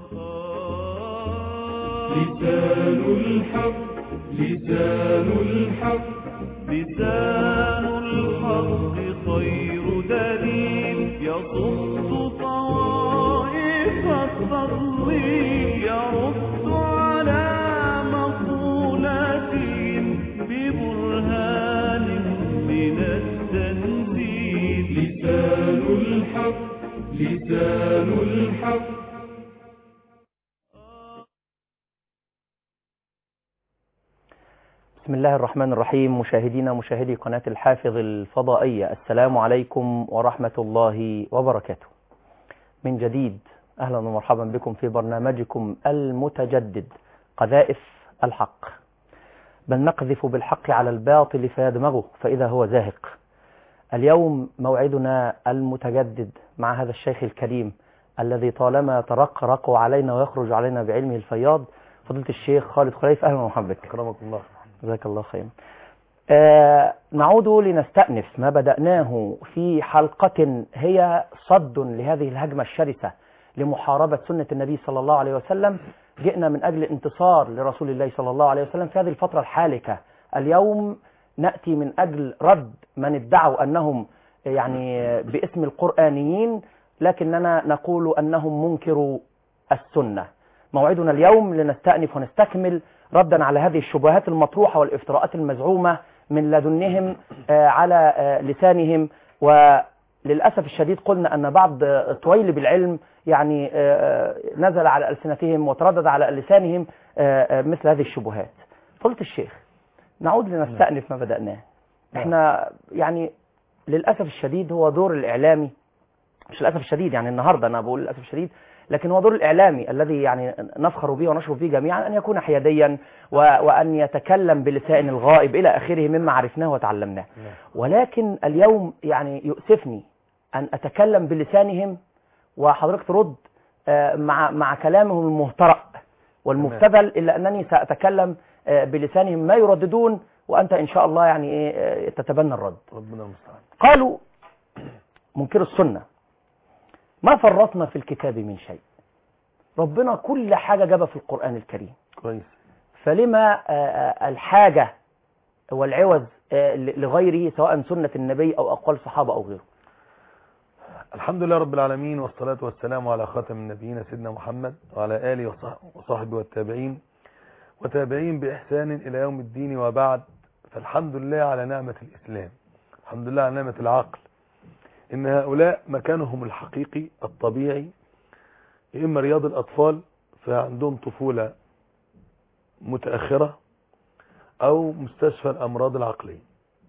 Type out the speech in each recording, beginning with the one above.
لسان الحق لسان الحق لسان الحق خير دليل يصد طوائف التضليل يرد على مقولاتهم ببرهان من التنزيل لسان الحق لسان الحق بسم الله الرحمن الرحيم مشاهدينا مشاهدي قناة الحافظ الفضائية السلام عليكم ورحمة الله وبركاته من جديد أهلا ومرحبا بكم في برنامجكم المتجدد قذائف الحق بل نقذف بالحق على الباطل فيدمغه فإذا هو زاهق اليوم موعدنا المتجدد مع هذا الشيخ الكريم الذي طالما ترقرق علينا ويخرج علينا بعلمه الفياض فضيلة الشيخ خالد خليف أهلا ومرحبا بك أكرمكم الله جزاك الله خيرا آه نعود لنستأنف ما بدأناه في حلقة هي صد لهذه الهجمة الشرسة لمحاربة سنة النبي صلى الله عليه وسلم جئنا من أجل انتصار لرسول الله صلى الله عليه وسلم في هذه الفترة الحالكة اليوم نأتي من أجل رد من ادعوا أنهم يعني باسم القرآنيين لكننا نقول أنهم منكروا السنة موعدنا اليوم لنستأنف ونستكمل ردا على هذه الشبهات المطروحة والافتراءات المزعومة من لدنهم آه، على آه، لسانهم وللأسف الشديد قلنا أن بعض آه، طويل بالعلم يعني آه، نزل على ألسنتهم وتردد على لسانهم آه، آه، مثل هذه الشبهات قلت الشيخ نعود لنستأنف ما بدأناه احنا يعني للأسف الشديد هو دور الإعلامي مش للأسف الشديد يعني النهاردة أنا بقول للأسف الشديد لكن هو دور الإعلامي الذي يعني نفخر به ونشرف به جميعا أن يكون حياديا و... وأن يتكلم بلسان الغائب إلى آخره مما عرفناه وتعلمناه ولكن اليوم يعني يؤسفني أن أتكلم بلسانهم وحضرتك ترد آه، مع مع كلامهم المهترأ والمبتذل إلا أنني سأتكلم آه، بلسانهم ما يرددون وأنت إن شاء الله يعني إيه آه، تتبنى الرد ربنا المستعان قالوا منكر السنة ما فرطنا في الكتاب من شيء ربنا كل حاجة جابها في القرآن الكريم كويس فلما آه، آه، الحاجة والعوز آه، ل- لغيره سواء سنة النبي أو أقوال صحابة أو غيره الحمد لله رب العالمين والصلاة والسلام على خاتم النبيين سيدنا محمد وعلى آله وصح- وصحبه والتابعين وتابعين بإحسان إلى يوم الدين وبعد فالحمد لله على نعمة الإسلام الحمد لله على نعمة العقل إن هؤلاء مكانهم الحقيقي الطبيعي يا إما رياض الأطفال فعندهم طفولة متأخرة أو مستشفى الأمراض العقلية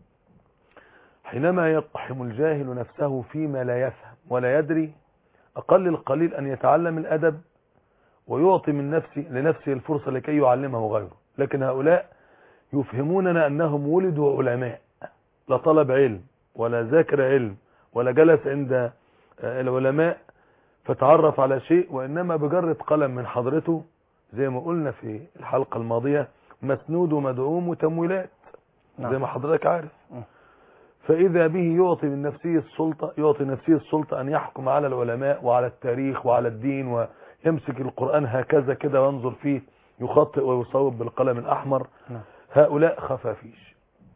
حينما يقحم الجاهل نفسه فيما لا يفهم ولا يدري أقل القليل أن يتعلم الأدب ويعطي من نفسه لنفسه الفرصة لكي يعلمه غيره لكن هؤلاء يفهموننا أنهم ولدوا علماء لا طلب علم ولا ذاكر علم ولا جلس عند آه، العلماء فتعرف على شيء وإنما بجرة قلم من حضرته زي ما قلنا في الحلقة الماضية مسنود ومدعوم وتمويلات نعم. زي ما حضرتك عارف م. فإذا به يعطي من نفسه السلطة يعطي نفسه السلطة أن يحكم على العلماء وعلى التاريخ وعلى الدين ويمسك القرآن هكذا كده وينظر فيه يخطئ ويصوب بالقلم الأحمر نعم. هؤلاء خفافيش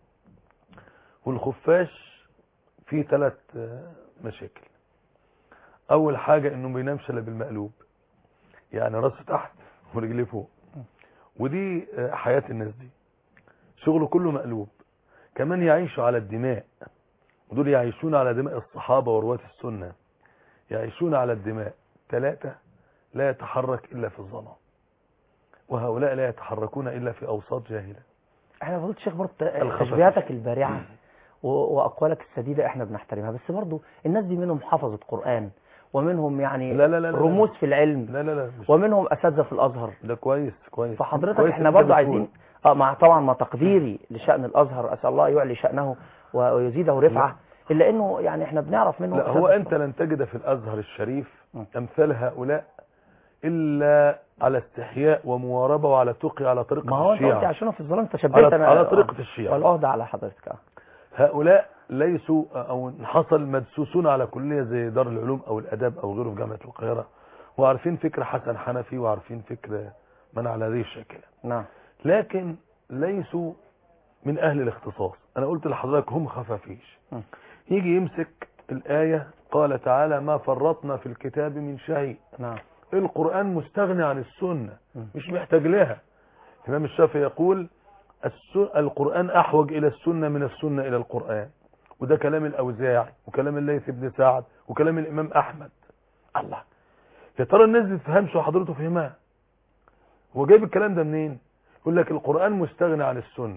والخفاش فيه ثلاث مشاكل أول حاجة إنه ما بينامش إلا بالمقلوب يعني راسه تحت ورجليه فوق ودي آه، حياة الناس دي شغله كله مقلوب كمان يعيشوا على الدماء ودول يعيشون على دماء الصحابة ورواة السنة يعيشون على الدماء ثلاثة لا يتحرك إلا في الظلام وهؤلاء لا يتحركون إلا في أوساط جاهلة احنا فضلت الشيخ برضه الخفافيش. تشبيهاتك البارعة و- وأقوالك السديدة احنا بنحترمها بس برضه الناس دي منهم حفظة قرآن ومنهم يعني لا لا لا لا. رموز في العلم لا لا لا مش ومنهم أساتذة في الأزهر ده كويس كويس فحضرتك كويس احنا إن برضه أنت عايزين اه مع طبعا مع تقديري لشأن الأزهر أسأل الله يعلي شأنه و- ويزيده رفعة إلا إنه يعني احنا بنعرف منه لا هو أساتذة أنت لن تجد في الأزهر الشريف م. أمثال هؤلاء إلا على استحياء ومواربة وعلى تقي على طريقة ما هو انت قلت الشيعة عشان في الظلام تشبهت على, انا على طريقة الشيعة والعهدة على حضرتك اه هؤلاء ليسوا او حصل مدسوسون على كلية زي دار العلوم او الاداب او غيره في جامعة القاهرة وعارفين فكر حسن حنفي وعارفين فكر من على هذه الشاكلة نعم لكن ليسوا من أهل الاختصاص أنا قلت لحضرتك هم خفافيش م. يجي يمسك الآية قال تعالى ما فرطنا في الكتاب من شيء نعم القرآن مستغني عن السنة م. مش محتاج لها الإمام الشافعي يقول الس- القرآن أحوج إلى السنة من السنة إلى القرآن وده كلام الأوزاعي وكلام الليث بن سعد وكلام الإمام أحمد الله يا ترى الناس دي تفهمش وحضرته فهمها هو جايب الكلام ده منين يقول لك القرآن مستغني عن السنة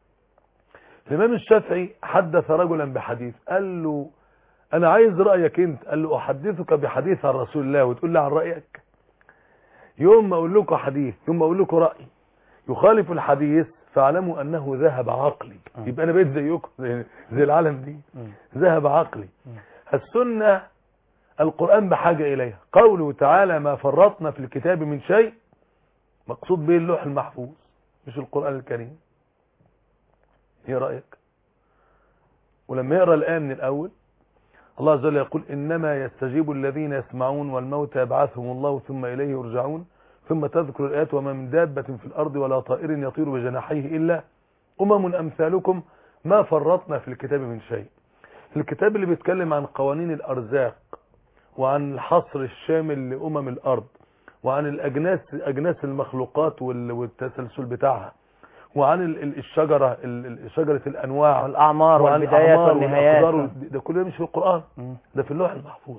الإمام الشافعي حدث رجلا بحديث قال له أنا عايز رأيك أنت قال له أحدثك بحديث عن رسول الله وتقول لي عن رأيك يوم ما أقول لكم حديث يوم ما أقول لكم رأي يخالف الحديث فاعلموا أنه ذهب عقلي م. يبقى أنا بقيت زيكم زي, زي العالم دي مم. ذهب عقلي م. السنة القرآن بحاجة إليها قوله تعالى ما فرطنا في الكتاب من شيء مقصود به اللوح المحفوظ مش القرآن الكريم ايه رأيك ولما يقرأ الآية من الأول الله عز وجل يقول إنما يستجيب الذين يسمعون والموتى يبعثهم الله ثم إليه يرجعون ثم تذكر الآيات وما من دابة في الأرض ولا طائر يطير بجناحيه إلا أمم أمثالكم ما فرطنا في الكتاب من شيء الكتاب اللي بيتكلم عن قوانين الأرزاق وعن الحصر الشامل لأمم الأرض وعن الأجناس أجناس المخلوقات وال- والتسلسل بتاعها وعن ال- ال- الشجرة ال- ال- شجرة الأنواع والأعمار وعن والبدايات الأعمار والنهايات والأقدار وال- ده كله مش في القرآن مم. ده في اللوح المحفوظ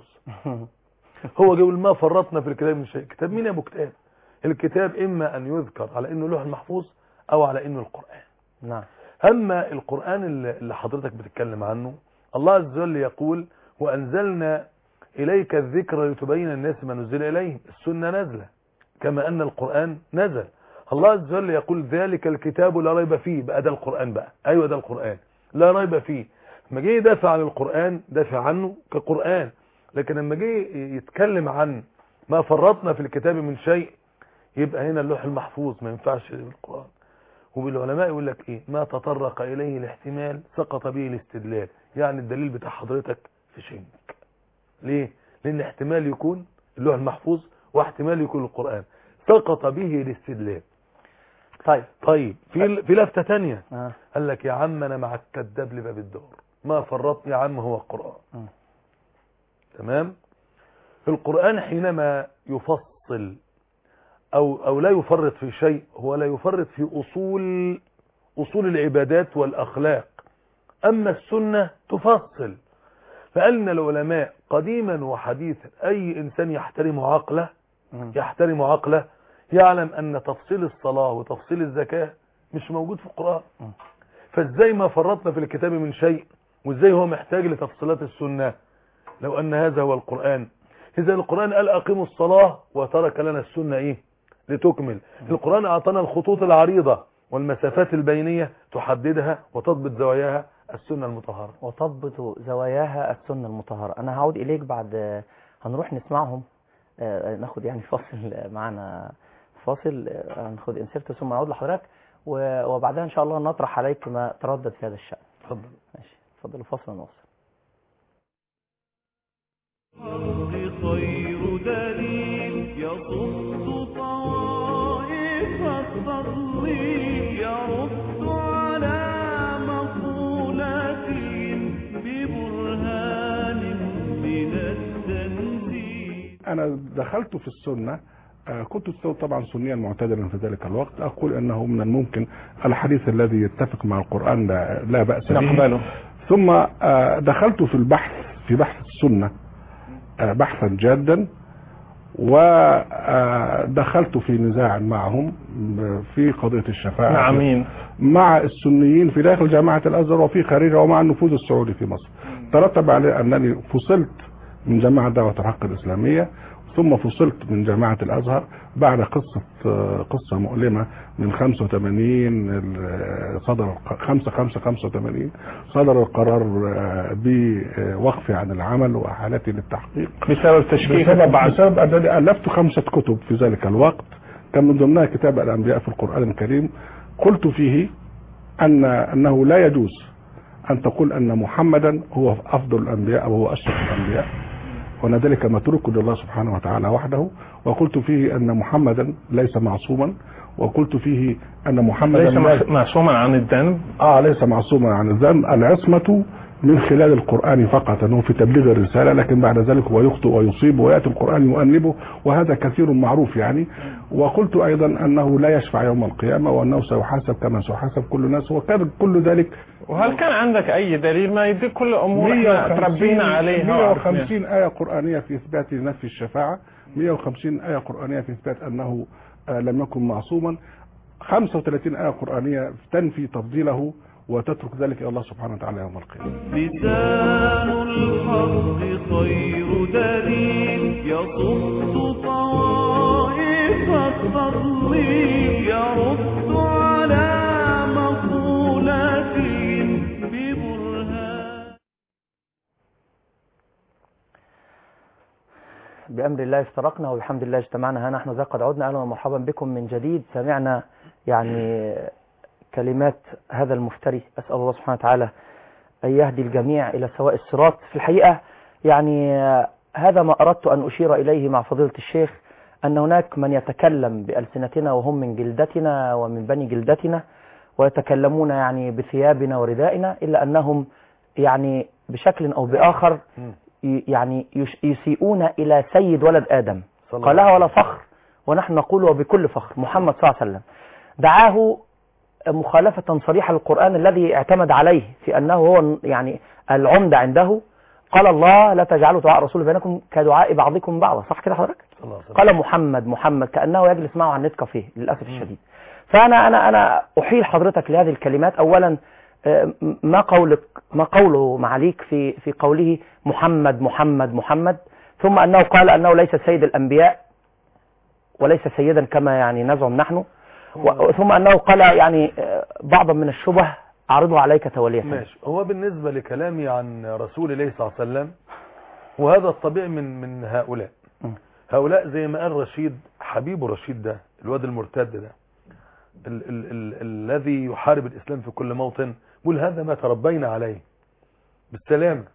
هو جايب ما فرطنا في الكتاب من شيء كتاب مين يا ابو كتاب الكتاب اما ان يذكر على انه لوح محفوظ او على انه القرآن نعم اما القرآن اللي اللي حضرتك بتتكلم عنه الله عز وجل يقول وانزلنا اليك الذكر لتبين الناس ما نزل اليهم السنة نازلة كما ان القرآن نزل الله عز وجل يقول ذلك الكتاب لا ريب فيه بقى ده القرآن بقى ايوه ده القرآن لا ريب فيه لما جه يدافع عن القرآن دافع عنه كقرآن لكن لما جه يتكلم عن ما فرطنا في الكتاب من شيء يبقى هنا اللوح المحفوظ ما ينفعش بالقرآن وبالعلماء يقول لك ايه ما تطرق اليه الاحتمال سقط به الاستدلال يعني الدليل بتاع حضرتك في شنك ليه لان احتمال يكون اللوح المحفوظ واحتمال يكون القرآن سقط به الاستدلال طيب طيب في في لفتة تانية آه. قال لك يا عم انا مع الكذاب لباب الدار ما فرطني يا عم هو القرآن مم. تمام القرآن حينما يفصل أو, أو لا يفرط في شيء هو لا يفرط في أصول أصول العبادات والأخلاق أما السنة تفصل فأن العلماء قديما وحديثا أي إنسان يحترم عقله مم. يحترم عقله يعلم أن تفصيل الصلاة وتفصيل الزكاة مش موجود في القرآن مم. فازاي ما فرطنا في الكتاب من شيء وازاي هو محتاج لتفصيلات السنة لو أن هذا هو القرآن إذا القرآن قال أقيموا الصلاة وترك لنا السنة إيه لتكمل القرآن أعطانا الخطوط العريضة والمسافات البينية تحددها وتضبط زواياها السنة المطهرة وتضبط زواياها السنة المطهرة أنا هعود إليك بعد هنروح نسمعهم آه، ناخد يعني فاصل معنا فاصل آه، هناخد انسرت ثم نعود لحضرتك و- وبعدها إن شاء الله نطرح عليك ما تردد في هذا الشأن اتفضل ماشي اتفضلوا فاصل ونواصل الحق خير دليل يصد طوائف التضليل يرد على مقولات ببرهان من التنزيل أنا دخلت في السنة آه، كنت طبعا سنيا معتدلا في ذلك الوقت أقول أنه من الممكن الحديث الذي يتفق مع القرآن لا, لا بأس به نقبله ثم آه، دخلت في البحث في بحث السنة آه، بحثا جادا ودخلت في نزاع معهم في قضية الشفاعة نعمين مع السنيين في داخل جامعة الأزهر وفي خارجها ومع النفوذ السعودي في مصر ترتب عليه أنني فصلت من جماعة دعوة الحق الإسلامية ثم فصلت من جامعة الأزهر بعد قصة قصة مؤلمة من 85 ال- صدر الق- 5 5 85 صدر القرار بوقفي عن العمل وحالتي للتحقيق بسبب تشكيك بسبب بسبب أنني ألفت خمسة كتب في ذلك الوقت كان من ضمنها كتاب الأنبياء في القرآن الكريم قلت فيه أن أنه لا يجوز أن تقول أن محمدا هو أفضل الأنبياء أو هو أشرف الأنبياء وأن ذلك متروك لله سبحانه وتعالى وحده وقلت فيه أن محمدا ليس معصوما وقلت فيه أن محمدا ليس لا- مع- معصوما عن الذنب اه ليس معصوما عن الذنب العصمة من خلال القرآن فقط أنه في تبليغ الرسالة لكن بعد ذلك هو يخطئ ويصيب ويأتي القرآن يؤنبه وهذا كثير معروف يعني وقلت أيضا أنه لا يشفع يوم القيامة وأنه سيحاسب كما سيحاسب كل الناس وكان كل ذلك وهل كان عندك أي دليل ما يديك كل أمور احنا تربينا عليها وعرفناها. 150 آية قرآنية في إثبات نفي الشفاعة 150 آية قرآنية في إثبات أنه آه، لم يكن معصوما 35 آية قرآنية تنفي تفضيله وتترك ذلك إلى الله سبحانه وتعالى يوم القيامة لسان الحق خير دليل يصد طوائف التضليل يرد على مقولاتهم ببرهان بأمر الله افترقنا وبحمد الله اجتمعنا ها نحن ذا قد عدنا أهلا ومرحبا بكم من جديد سمعنا يعني كلمات هذا المفتري أسأل الله سبحانه وتعالى أن يهدي الجميع إلى سواء الصراط في الحقيقة يعني هذا ما أردت أن أشير إليه مع فضيلة الشيخ أن هناك من يتكلم بألسنتنا وهم من جلدتنا ومن بني جلدتنا ويتكلمون يعني بثيابنا وردائنا إلا أنهم يعني بشكل أو بآخر ي- يعني يش- يسيئون إلى سيد ولد آدم صلى الله قالها عليه ولا فخر ونحن نقول وبكل فخر محمد صلى الله عليه وسلم دعاه مخالفة صريحة للقرآن الذي اعتمد عليه في أنه هو يعني العمدة عنده قال الله لا تجعلوا دعاء الرسول بينكم كدعاء بعضكم بعضا صح كده حضرتك صلى الله عليه وسلم. قال محمد محمد كأنه يجلس معه على النت كافيه للأسف الشديد فأنا أنا أنا أحيل حضرتك لهذه الكلمات أولا آه، ما قولك ما قوله معاليك في في قوله محمد محمد محمد ثم أنه قال أنه ليس سيد الأنبياء وليس سيدا كما يعني نزعم نحن و- ثم أنه قال يعني آه، بعضا من الشبه أعرضها عليك تولية ماشي هو بالنسبة لكلامي عن رسول الله صلى الله عليه وسلم وهذا الطبيعي من من هؤلاء م. هؤلاء زي ما قال رشيد حبيب رشيد ده الواد المرتد ده ال ال ال الذي يحارب الإسلام في كل موطن يقول هذا ما تربينا عليه بالسلامة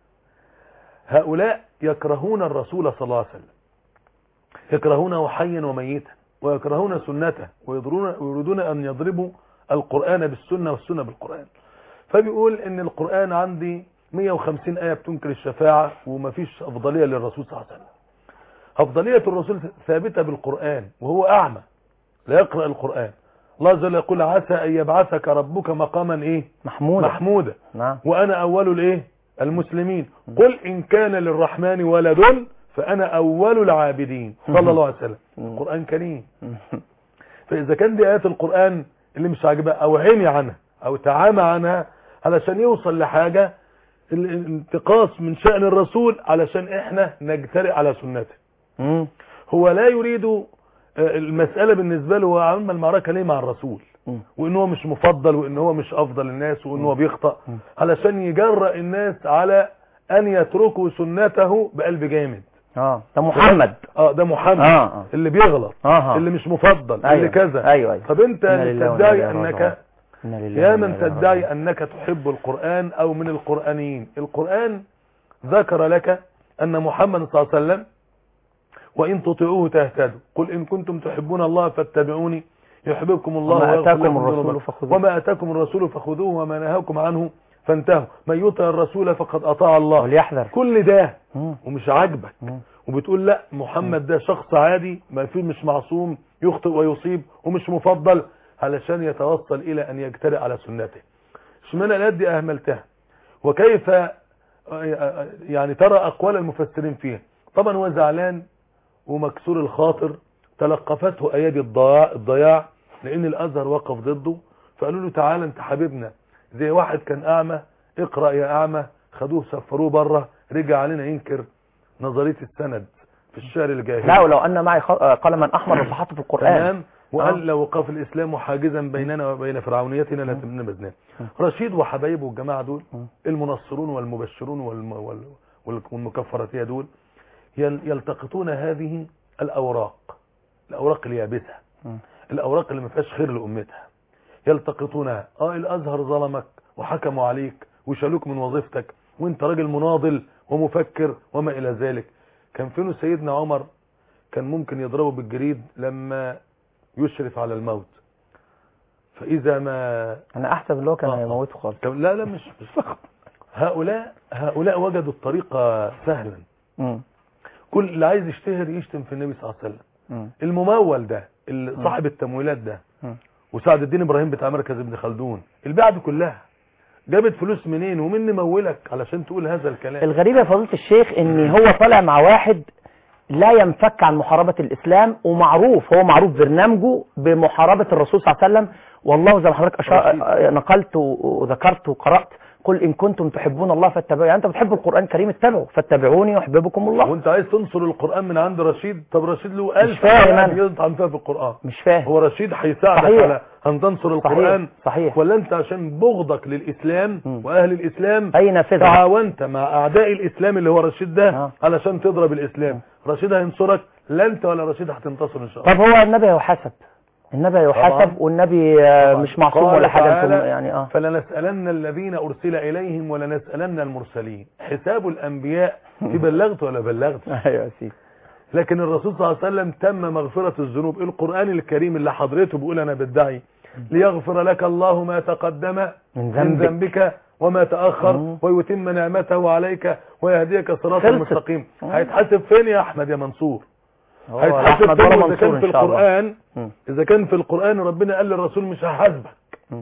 هؤلاء يكرهون الرسول صلى الله عليه وسلم يكرهونه حيا وميتا ويكرهون سنته ويضرون- ويريدون أن يضربوا القرآن بالسنة والسنة بالقرآن فبيقول ان القرآن عندي 150 آية بتنكر الشفاعة ومفيش أفضلية للرسول صلى الله عليه وسلم أفضلية الرسول ثابتة بالقرآن وهو أعمى لا يقرأ القرآن الله عز وجل يقول عسى أن يبعثك ربك مقاما إيه محمود محمودا نعم وأنا أول الإيه المسلمين قل إن كان للرحمن ولد فأنا أول العابدين صلى الله عليه وسلم القرآن كريم فإذا كان دي آيات القرآن اللي مش عاجبها أو عمي عنها أو تعامى عنها علشان يوصل لحاجة ال- الانتقاص من شأن الرسول علشان إحنا نجترئ على سنته مم. هو لا يريد آه، المسألة بالنسبة له هو عمل المعركة ليه مع الرسول مم. وان هو مش مفضل وان هو مش افضل الناس وان هو بيخطأ علشان يجرأ الناس على ان يتركوا سنته بقلب جامد اه ده محمد اه ده محمد آه، آه. اللي بيغلط آه. اللي مش مفضل أيوة. اللي كذا أيوة، أيوة. طب انت إنا لله وإنا تدعي إليه انك راجعون. إنا لله يا وإنا من إليه تدعي راجعون. انك تحب القرآن او من القرآنيين القرآن ذكر لك ان محمد صلى الله عليه وسلم وان تطيعوه تهتدوا قل ان كنتم تحبون الله فاتبعوني يحببكم الله وما ويغفر آتاكم لكم الرسول ذنوبكم. فخذوه. وما اتاكم الرسول فخذوه وما نهاكم عنه فانتهوا من يطع الرسول فقد اطاع الله وليحذر كل ده مم. ومش عاجبك مم. وبتقول لا محمد ده شخص عادي ما فيه مش معصوم يخطئ ويصيب ومش مفضل علشان يتوصل الى ان يجترئ على سنته اشمعنى الآيات دي اهملتها وكيف يعني ترى اقوال المفسرين فيها طبعا هو زعلان ومكسور الخاطر تلقفته ايادي الضياع, الضياع لان الازهر وقف ضده فقالوا له تعالى انت حبيبنا زي واحد كان اعمى اقرأ يا اعمى خدوه سفروه بره رجع علينا ينكر نظرية السند في الشعر الجاهلي لا ولو أن معي خ- آه، قلما أحمر لصحته في القرآن تمام وقال آه. لو وقف الاسلام حاجزا بيننا وبين فرعونيتنا لتنبذناه رشيد وحبايبه الجماعه دول المنصرون والمبشرون والم... وال... وال- والمكفرتيه دول يل... يلتقطون هذه الاوراق الاوراق اليابسه الاوراق اللي ما فيهاش خير لامتها يلتقطونها اه الازهر ظلمك وحكموا عليك وشالوك من وظيفتك وانت راجل مناضل ومفكر وما الى ذلك كان فينه سيدنا عمر كان ممكن يضربه بالجريد لما يشرف على الموت فاذا ما انا احسب اللي هو كان آه. هيموته خالص كان- لا لا مش مش هؤلاء هؤلاء وجدوا الطريقه سهلا مم. كل اللي عايز يشتهر يشتم في النبي صلى الله عليه وسلم مم. الممول ده اللي صاحب التمويلات ده مم. وسعد الدين ابراهيم بتاع مركز ابن خلدون البيعه دي كلها جابت فلوس منين ومين مولك علشان تقول هذا الكلام الغريب يا فضيلة الشيخ ان هو طالع مع واحد لا ينفك عن محاربة الاسلام ومعروف هو معروف برنامجه بمحاربة الرسول صلى الله عليه وسلم والله زي ما حضرتك أشار... نقلت وذكرت وقرأت قل ان كنتم تحبون الله فاتبعوا يعني انت بتحب القرآن الكريم اتبعوا فاتبعوني يحببكم الله وانت عايز تنصر القران من عند رشيد طب رشيد له ألف فاهم حاجة أنا. يطعن فيها في القران مش فاهم هو رشيد هيساعدك صحيح. على ان تنصر القران صحيح صحيح ولا انت عشان بغضك للاسلام مم. واهل الاسلام اي نافذة تعاونت مع اعداء الاسلام اللي هو رشيد ده آه. علشان تضرب الاسلام رشيد هينصرك لا انت ولا رشيد هتنتصر ان شاء الله طب هو النبي هيحاسب النبي هيحاسب طبعا. والنبي آه، طبعا. مش معصوم قال ولا حاجة تعالى انتم يعني اه فلنسألن الذين أرسل إليهم ولنسألن المرسلين حساب الأنبياء في بلغت ولا بلغت ايوه يا سيدي لكن الرسول صلى الله عليه وسلم تم مغفرة الذنوب القرآن الكريم اللي حضرته بيقول أنا بدعي ليغفر لك الله ما تقدم من من ذنبك ذنبك وما تأخر مم. ويتم نعمته عليك ويهديك صراطا خلصت. مستقيم مم. هيتحاسب فين يا أحمد يا منصور هو هيتحاسب احمد فين ولا إذا منصور كان في ان شاء الله القرآن مم. إذا كان في القرآن ربنا قال للرسول مش هحاسبك مم.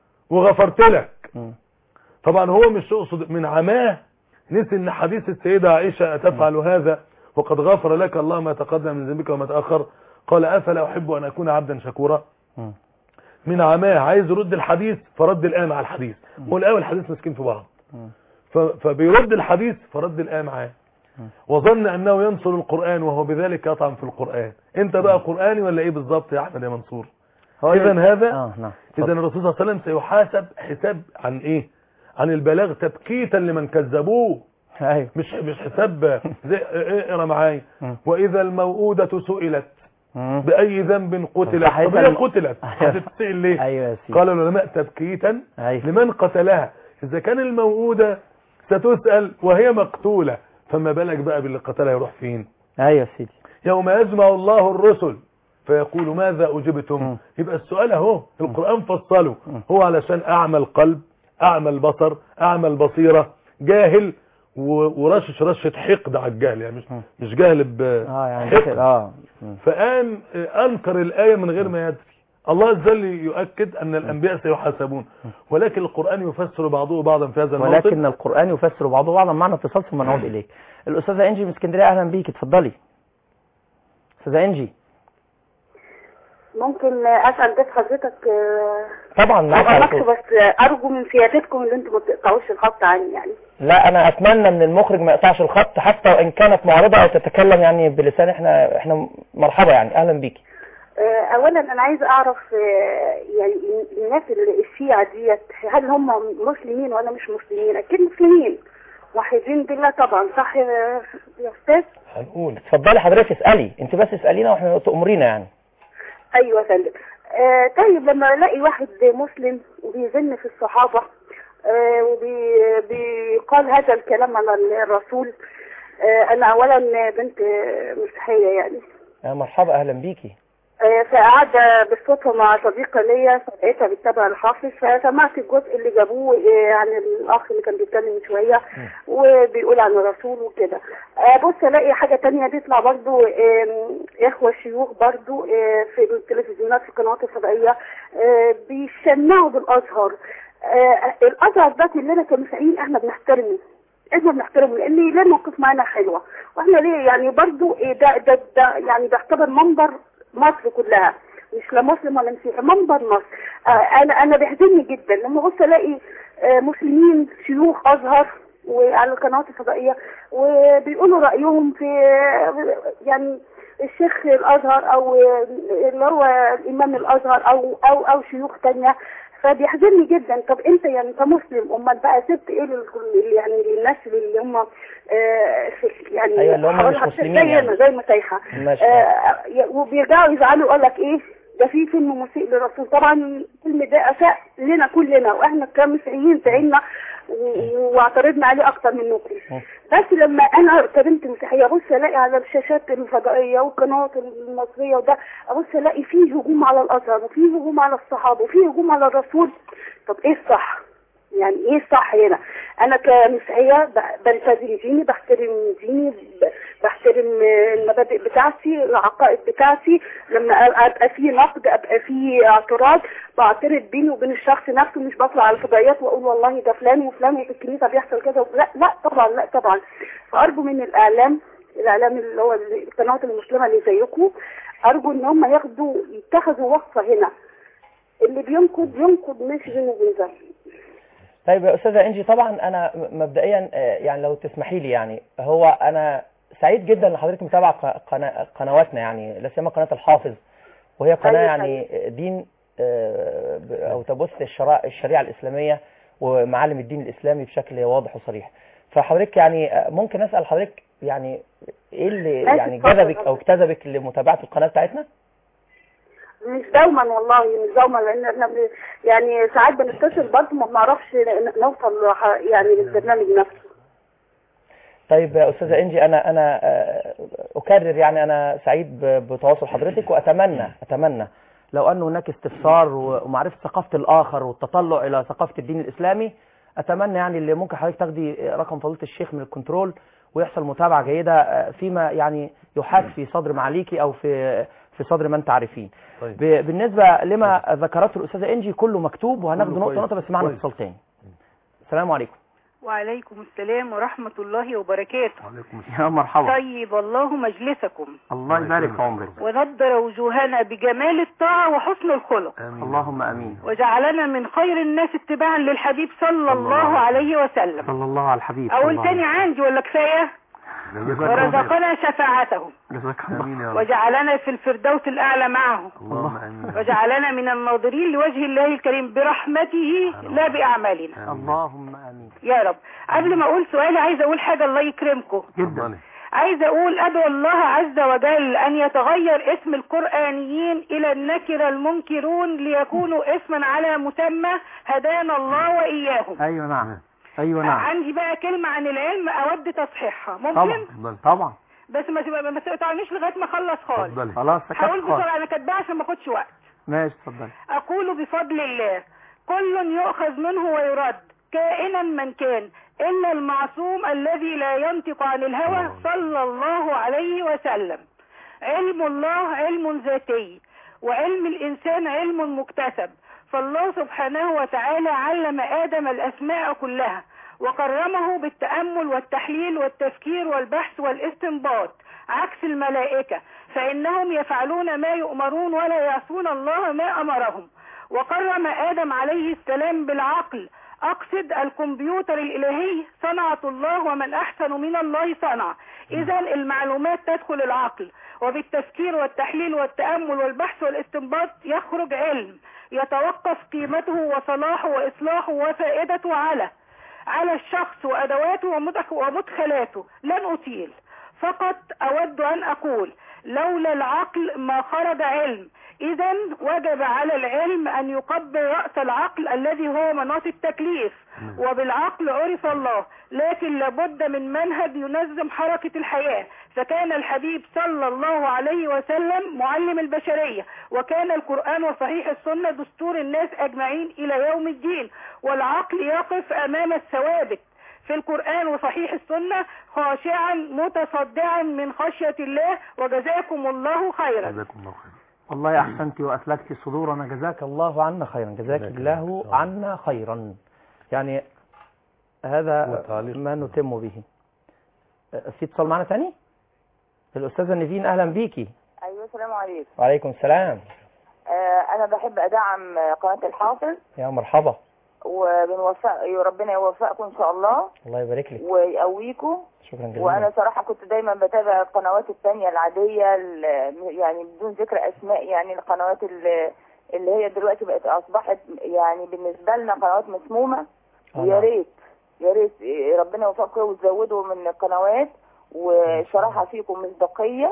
وغفرت لك مم. طبعا هو مش يقصد من عماه نسي ان حديث السيدة عائشة تفعل هذا وقد غفر لك الله ما تقدم من ذنبك وما تأخر قال أفلا أحب أن أكون عبدا شكورا مم. من عماه عايز يرد الحديث فرد الآية مع الحديث هو الآية والحديث ماسكين في بعض مم. ف- فبيرد الحديث فرد الآية معاه وظن أنه ينصر القرآن وهو بذلك يطعن في القرآن انت بقى قرآني ولا ايه بالظبط يا أحمد يا منصور هو إذا هذا اه نعم إذا الرسول صلى الله عليه وسلم سيحاسب حساب عن إيه عن البلاغ تبكيتا لمن كذبوه ايوه مش مش حساب زي اقرا معايا مم. واذا الموءودة سئلت مم. باي ذنب قتلت صحيح. طب هي قتلت أيوة. هتتسال ليه ايوه يا سيدي قال العلماء تبكيتا ايوه لمن قتلها اذا كان الموءودة ستسال وهي مقتوله فما بالك بقى باللي قتلها يروح فين ايوه يا سيدي يوم يجمع الله الرسل فيقول ماذا أجبتم مم. يبقى السؤال اهو القرآن فصله مم. هو علشان أعمى القلب أعمى البصر أعمى البصيرة جاهل و- ورشش رشة حقد على الجهل يعني مش مم. مش جاهل ب اه يعني حقد. داخل اه مم. فقام آه، أنكر الآية من غير ما يدري الله عز وجل يؤكد أن الأنبياء سيحاسبون ولكن القرآن يفسر بعضه بعضا في هذا الموطن ولكن القرآن يفسر بعضه بعضا معنا اتصال ثم نعود إليك الأستاذة إنجي من اسكندرية أهلا بيك اتفضلي أستاذة إنجي ممكن اسال بس حضرتك آه، طبعا معاك ما على أعرفش طول. بس آه، ارجو من سيادتكم ان انتم ما تقطعوش الخط عني يعني لا أنا أتمنى من المخرج ما يقطعش الخط حتى وإن كانت معرضة أو تتكلم يعني بلسان إحنا إحنا مرحبا يعني أهلا بيك آه، اولا انا عايز اعرف آه، يعني الناس اللي الشيعة ديت هل هم مسلمين ولا مش مسلمين اكيد مسلمين موحدين بالله طبعا صح يا يا استاذ هنقول اتفضلي حضرتك اسألي أنت بس اسألينا وإحنا تأمرينا يعني ايوه يا فندم آه طيب لما الاقي واحد مسلم وبيذم في الصحابه آه وبيقال هذا الكلام على الرسول آه انا اولا بنت آه، مسيحيه يعني يا مرحبا أهلا بيكي آه، فقاعدة بالصدفة مع صديقة ليا فلقيتها بتتابع الحافظ فسمعت الجزء اللي جابوه آه، عن الأخ اللي كان بيتكلم من شوية وبيقول عن الرسول وكده آه، بص ألاقي حاجة تانية بيطلع برضو آم، إخوة شيوخ برضو آه، في التلفزيونات في القنوات الفضائية آه، بيشنعوا بالأزهر آه، الأزهر ده كلنا كمسيحيين احنا بنحترمه احنا بنحترمه لان ليه موقف معانا حلوه واحنا ليه يعني برضو إيه ده ده ده يعني بيعتبر منبر مصر كلها مش لا مسلم ولا مسيحي منبر مصر آه انا انا بيحزنني جدا لما بص الاقي آه مسلمين شيوخ ازهر وعلى القنوات الفضائيه وبيقولوا رايهم في يعني الشيخ الازهر او اللي هو الامام الازهر او او او شيوخ تانية فبيحزنني جدا طب انت يعني كمسلم امال بقى سبت ايه لل- يعني للناس اللي هم آه في- يعني أيوة، اللي هم مش حوالي مسلمين زي يعني. ما زي ما تايحه ماشي. آه وبيرجعوا يزعلوا يقول لك ايه ده في فيلم مسيء للرسول طبعا الفيلم ده اساء لنا كلنا واحنا كمسيحيين زعلنا و- واعترضنا عليه اكتر من نقطه بس لما انا كبنت مسيحيه ابص الاقي على الشاشات الفضائيه والقنوات المصريه وده ابص الاقي فيه هجوم على الازهر وفيه هجوم على الصحابه وفيه هجوم على الرسول طب ايه الصح؟ يعني ايه الصح هنا انا كمسيحيه ب- بلتزم ديني بحترم ديني ب- بحترم آه، المبادئ بتاعتي العقائد بتاعتي لما أ- ابقى في نقد ابقى في اعتراض بعترض بيني وبين الشخص نفسه مش بطلع على الفضائيات واقول والله ده فلان وفلان وفي الكنيسه بيحصل كذا لا لا طبعا لا طبعا فارجو من الاعلام الاعلام اللي هو القنوات المسلمه اللي زيكم ارجو ان هم ياخدوا يتخذوا وقفه هنا اللي بينقد ينقد ماشي بينه وبين ذنب طيب يا استاذه انجي طبعا انا م- مبدئيا آه، يعني لو تسمحي لي يعني هو انا سعيد جدا ان حضرتك متابعه ق- قنا- قنواتنا يعني لا سيما قناه الحافظ وهي قناه أيوة، يعني دين آه، ب- او تبث الشرا- الشريعه الاسلاميه ومعالم الدين الاسلامي بشكل واضح وصريح فحضرتك يعني آه، ممكن اسال حضرتك يعني ايه اللي ماشي، يعني اتفضل، جذبك او اتفضل. اجتذبك لمتابعه القناه بتاعتنا؟ مش دوما والله مش دوما لان احنا ب- يعني ساعات بنتصل برضه ما بنعرفش ن- نوصل لح- يعني للبرنامج نفسه طيب يا استاذه انجي انا انا آه، اكرر يعني انا سعيد ب- بتواصل حضرتك واتمنى اتمنى لو ان هناك استفسار و- ومعرفه ثقافه الاخر والتطلع الى ثقافه الدين الاسلامي اتمنى يعني اللي ممكن حضرتك تاخدي رقم فضيله الشيخ من الكنترول ويحصل متابعه جيده آه، فيما يعني يحاك في صدر معاليكي او في في صدر من تعرفين طيب ب- بالنسبه لما ذكرته الاستاذه انجي كله مكتوب وهناخد كله نقطه كويس. نقطه بس معنا كويس. اتصال تاني السلام عليكم وعليكم السلام ورحمة الله وبركاته وعليكم السلام يا مرحبا طيب الله مجلسكم الله يبارك في عمرك ونضر وجوهنا بجمال الطاعة وحسن الخلق امين اللهم امين وجعلنا من خير الناس اتباعا للحبيب صلى الله عليه وسلم صلى الله على الحبيب أقول تاني عندي ولا كفاية ورزقنا شفاعته جزاك امين يا رب وجعلنا في الفردوس الأعلى معه اللهم امين وجعلنا من الناظرين لوجه الله الكريم برحمته لا بأعمالنا اللهم امين يا رب قبل ما أقول سؤالي عايزة أقول حاجة الله يكرمكم جدا عايزة أقول أدعو الله عز وجل أن يتغير اسم القرآنيين إلى النكر المنكرون ليكونوا اسما على مسمى هدانا الله وإياهم ايوه نعم ايوه نعم عندي بقى كلمة عن العلم أود تصحيحها طبعا ممكن اتفضلي طبعا بس ما تبقى ما تقطعنيش لغاية ما أخلص خالص اتفضلي خلاص سكت هقول خالص بسرعة أنا كاتباها عشان ما أخدش وقت ماشي اتفضل أقول بفضل الله كل يؤخذ منه ويرد كائنا من كان إلا المعصوم الذي لا ينطق عن الهوى صلى الله عليه وسلم علم الله علم ذاتي وعلم الإنسان علم مكتسب فالله سبحانه وتعالى علم آدم الأسماء كلها وكرمه بالتأمل والتحليل والتفكير والبحث والاستنباط عكس الملائكة فإنهم يفعلون ما يؤمرون ولا يعصون الله ما أمرهم وكرم آدم عليه السلام بالعقل أقصد الكمبيوتر الإلهي صنعة الله ومن أحسن من الله صنع إذا المعلومات تدخل العقل وبالتفكير والتحليل والتأمل والبحث والاستنباط يخرج علم يتوقف قيمته وصلاحه وإصلاحه وفائدته على على الشخص وأدواته ومدخ- ومدخلاته لن أطيل فقط أود أن أقول لولا العقل ما خرج علم إذا وجب على العلم أن يقبل رأس العقل الذي هو مناط التكليف وبالعقل عرف الله لكن لابد من منهج ينظم حركة الحياة فكان الحبيب صلى الله عليه وسلم معلم البشرية وكان القرآن وصحيح السنة دستور الناس أجمعين إلى يوم الدين والعقل يقف أمام الثوابت في القرآن وصحيح السنة خاشعا متصدعا من خشية الله وجزاكم الله خيرا جزاكم الله خير والله احسنت واسلكت صدورنا جزاك الله عنا خيرا جزاك جزاك الله الله. عنا خيرا يعني هذا والتعليق. ما نتم به أه، في اتصال معنا تاني الاستاذه نيفين اهلا بيكي ايوه السلام عليكم وعليكم السلام آه انا بحب ادعم آه، قناه الحافظ يا مرحبا وبنوفق ربنا يوفقكم ان شاء الله الله يبارك لك ويقويكم شكرا جزيلا وانا صراحه كنت دايما بتابع القنوات التانية العاديه ال- يعني بدون ذكر اسماء يعني القنوات اللي, اللي هي دلوقتي بقت اصبحت يعني بالنسبه لنا قنوات مسمومه آه، ويا نعم. ريت يا ريت ربنا يوفقكم وتزودوا من القنوات وشرحها فيكم مصداقيه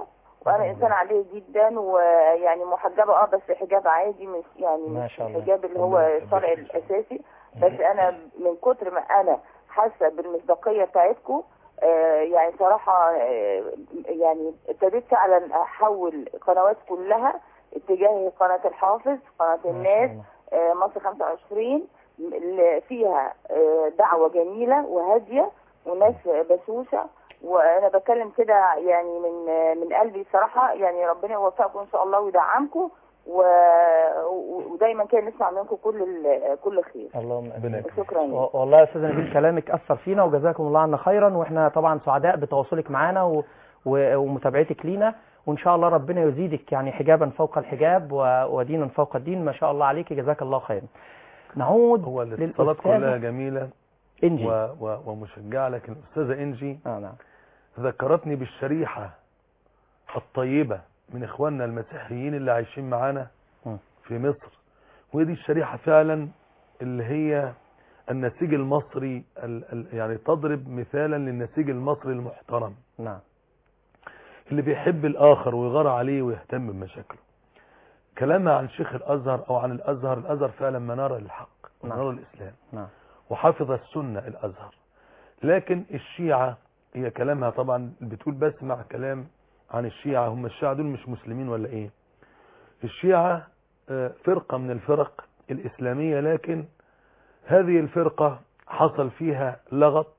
وانا انسانه عاديه جدا ويعني محجبه اه بس حجاب عادي مش يعني ما مش شاء الله. الحجاب اللي هو الشرعي الاساسي بس انا من كتر ما انا حاسه بالمصداقيه بتاعتكم آه يعني صراحه آه يعني ابتديت فعلا احول قنوات كلها اتجاه قناه الحافظ قناه الناس آه مصر 25 اللي فيها آه دعوه جميله وهاديه وناس بشوشه وانا بتكلم كده يعني من من قلبي صراحه يعني ربنا يوفقكم ان شاء الله ويدعمكم و... و- ودايما كده نسمع منكم كل ال... كل خير اللهم امين شكرا و- والله يا استاذ نبيل كلامك اثر فينا وجزاكم الله عنا خيرا واحنا طبعا سعداء بتواصلك معنا و... و... ومتابعتك لينا وان شاء الله ربنا يزيدك يعني حجابا فوق الحجاب و... ودينا فوق الدين ما شاء الله عليك جزاك الله خيرا نعود هو الاتصالات كلها للاستاذ جميلة انجي و... و... ومشجعة لكن الأستاذة إنجي اه نعم ذكرتني بالشريحة الطيبة من إخواننا المسيحيين اللي عايشين معانا م. في مصر ودي الشريحة فعلا اللي هي النسيج المصري ال... ال... يعني تضرب مثالا للنسيج المصري المحترم نعم اللي بيحب الآخر ويغار عليه ويهتم بمشاكله كلامها عن شيخ الأزهر أو عن الأزهر الأزهر فعلا منارة للحق نعم. منارة الإسلام نعم وحافظ السنة الأزهر لكن الشيعة هي كلامها طبعا بتقول بسمع كلام عن الشيعة هم الشيعة دول مش مسلمين ولا ايه الشيعة آه، فرقة من الفرق الإسلامية لكن هذه الفرقة حصل فيها لغط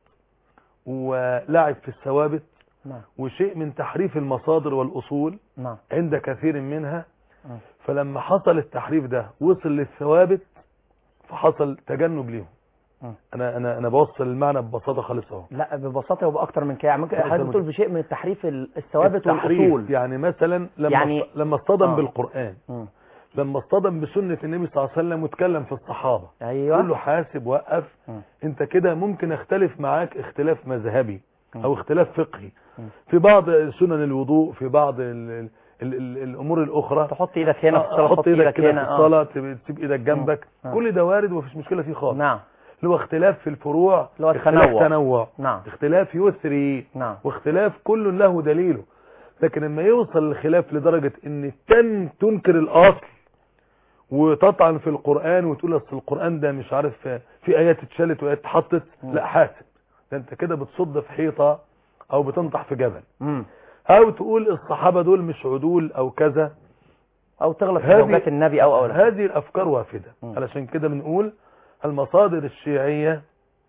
ولعب في الثوابت نعم وشيء من تحريف المصادر والأصول نعم عند كثير منها مم. فلما حصل التحريف ده وصل للثوابت فحصل تجنب ليهم مم. انا انا انا بوصل المعنى ببساطه خالص اهو لا ببساطه وباكتر من كده يعني ممكن أكتر حضرتك من بتقول كده. بشيء من التحريف ال- الثوابت التحريف. والاصول يعني مثلا لما يعني- يعني لما اصطدم آه. بالقران مم. لما اصطدم بسنه النبي صلى الله عليه وسلم واتكلم في الصحابه ايوه قول له حاسب وقف مم. انت كده ممكن اختلف معاك اختلاف مذهبي مم. او اختلاف فقهي مم. في بعض سنن الوضوء في بعض ال ال ال ال الامور الاخرى تحط ايدك هنا في الصلاه حط تحط ايدك كده في هنا آه. الصلاه تب- تسيب ايدك جنبك مم. كل ده وارد ومفيش مشكله فيه خالص نعم اللي هو اختلاف في الفروع اللي هو اختلاف التنوع. تنوع نعم اختلاف يثري نعم واختلاف كل له دليله لكن لما يوصل الخلاف لدرجة ان تن تنكر الاصل وتطعن في القرآن وتقول اصل القرآن ده مش عارف في ايات اتشالت وايات اتحطت مم. لا حاسب ده انت كده بتصد في حيطة او بتنطح في جبل مم. او تقول الصحابة دول مش عدول او كذا او تغلط في هذه- زوجات النبي او اولاد هذه الافكار وافدة مم. علشان كده بنقول المصادر الشيعية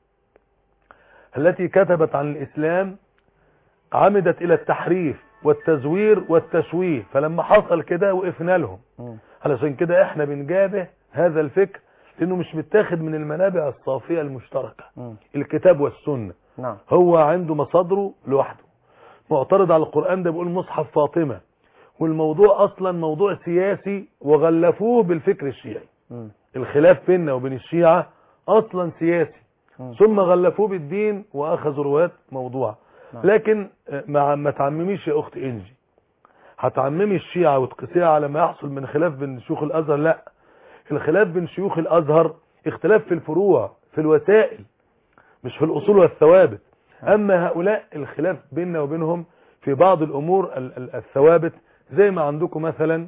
التي كتبت عن الاسلام عمدت الى التحريف والتزوير والتشويه فلما حصل كده وقفنا لهم مم. علشان كده احنا بنجابه هذا الفكر لانه مش متاخد من المنابع الصافية المشتركة مم. الكتاب والسنة نعم هو عنده مصادره لوحده معترض على القرآن ده بيقول مصحف فاطمة والموضوع اصلا موضوع سياسي وغلفوه بالفكر الشيعي مم. الخلاف بيننا وبين الشيعة اصلا سياسي مم. ثم غلفوه بالدين واخذوا روايات موضوع نعم. لكن آه، ما ما تعمميش يا اخت انجي هتعممي الشيعة وتقيسيها على ما يحصل من خلاف بين شيوخ الازهر لا الخلاف بين شيوخ الازهر اختلاف في الفروع في الوسائل مش في الاصول والثوابت اما هؤلاء الخلاف بيننا وبينهم في بعض الامور ال- ال- الثوابت زي ما عندكم مثلا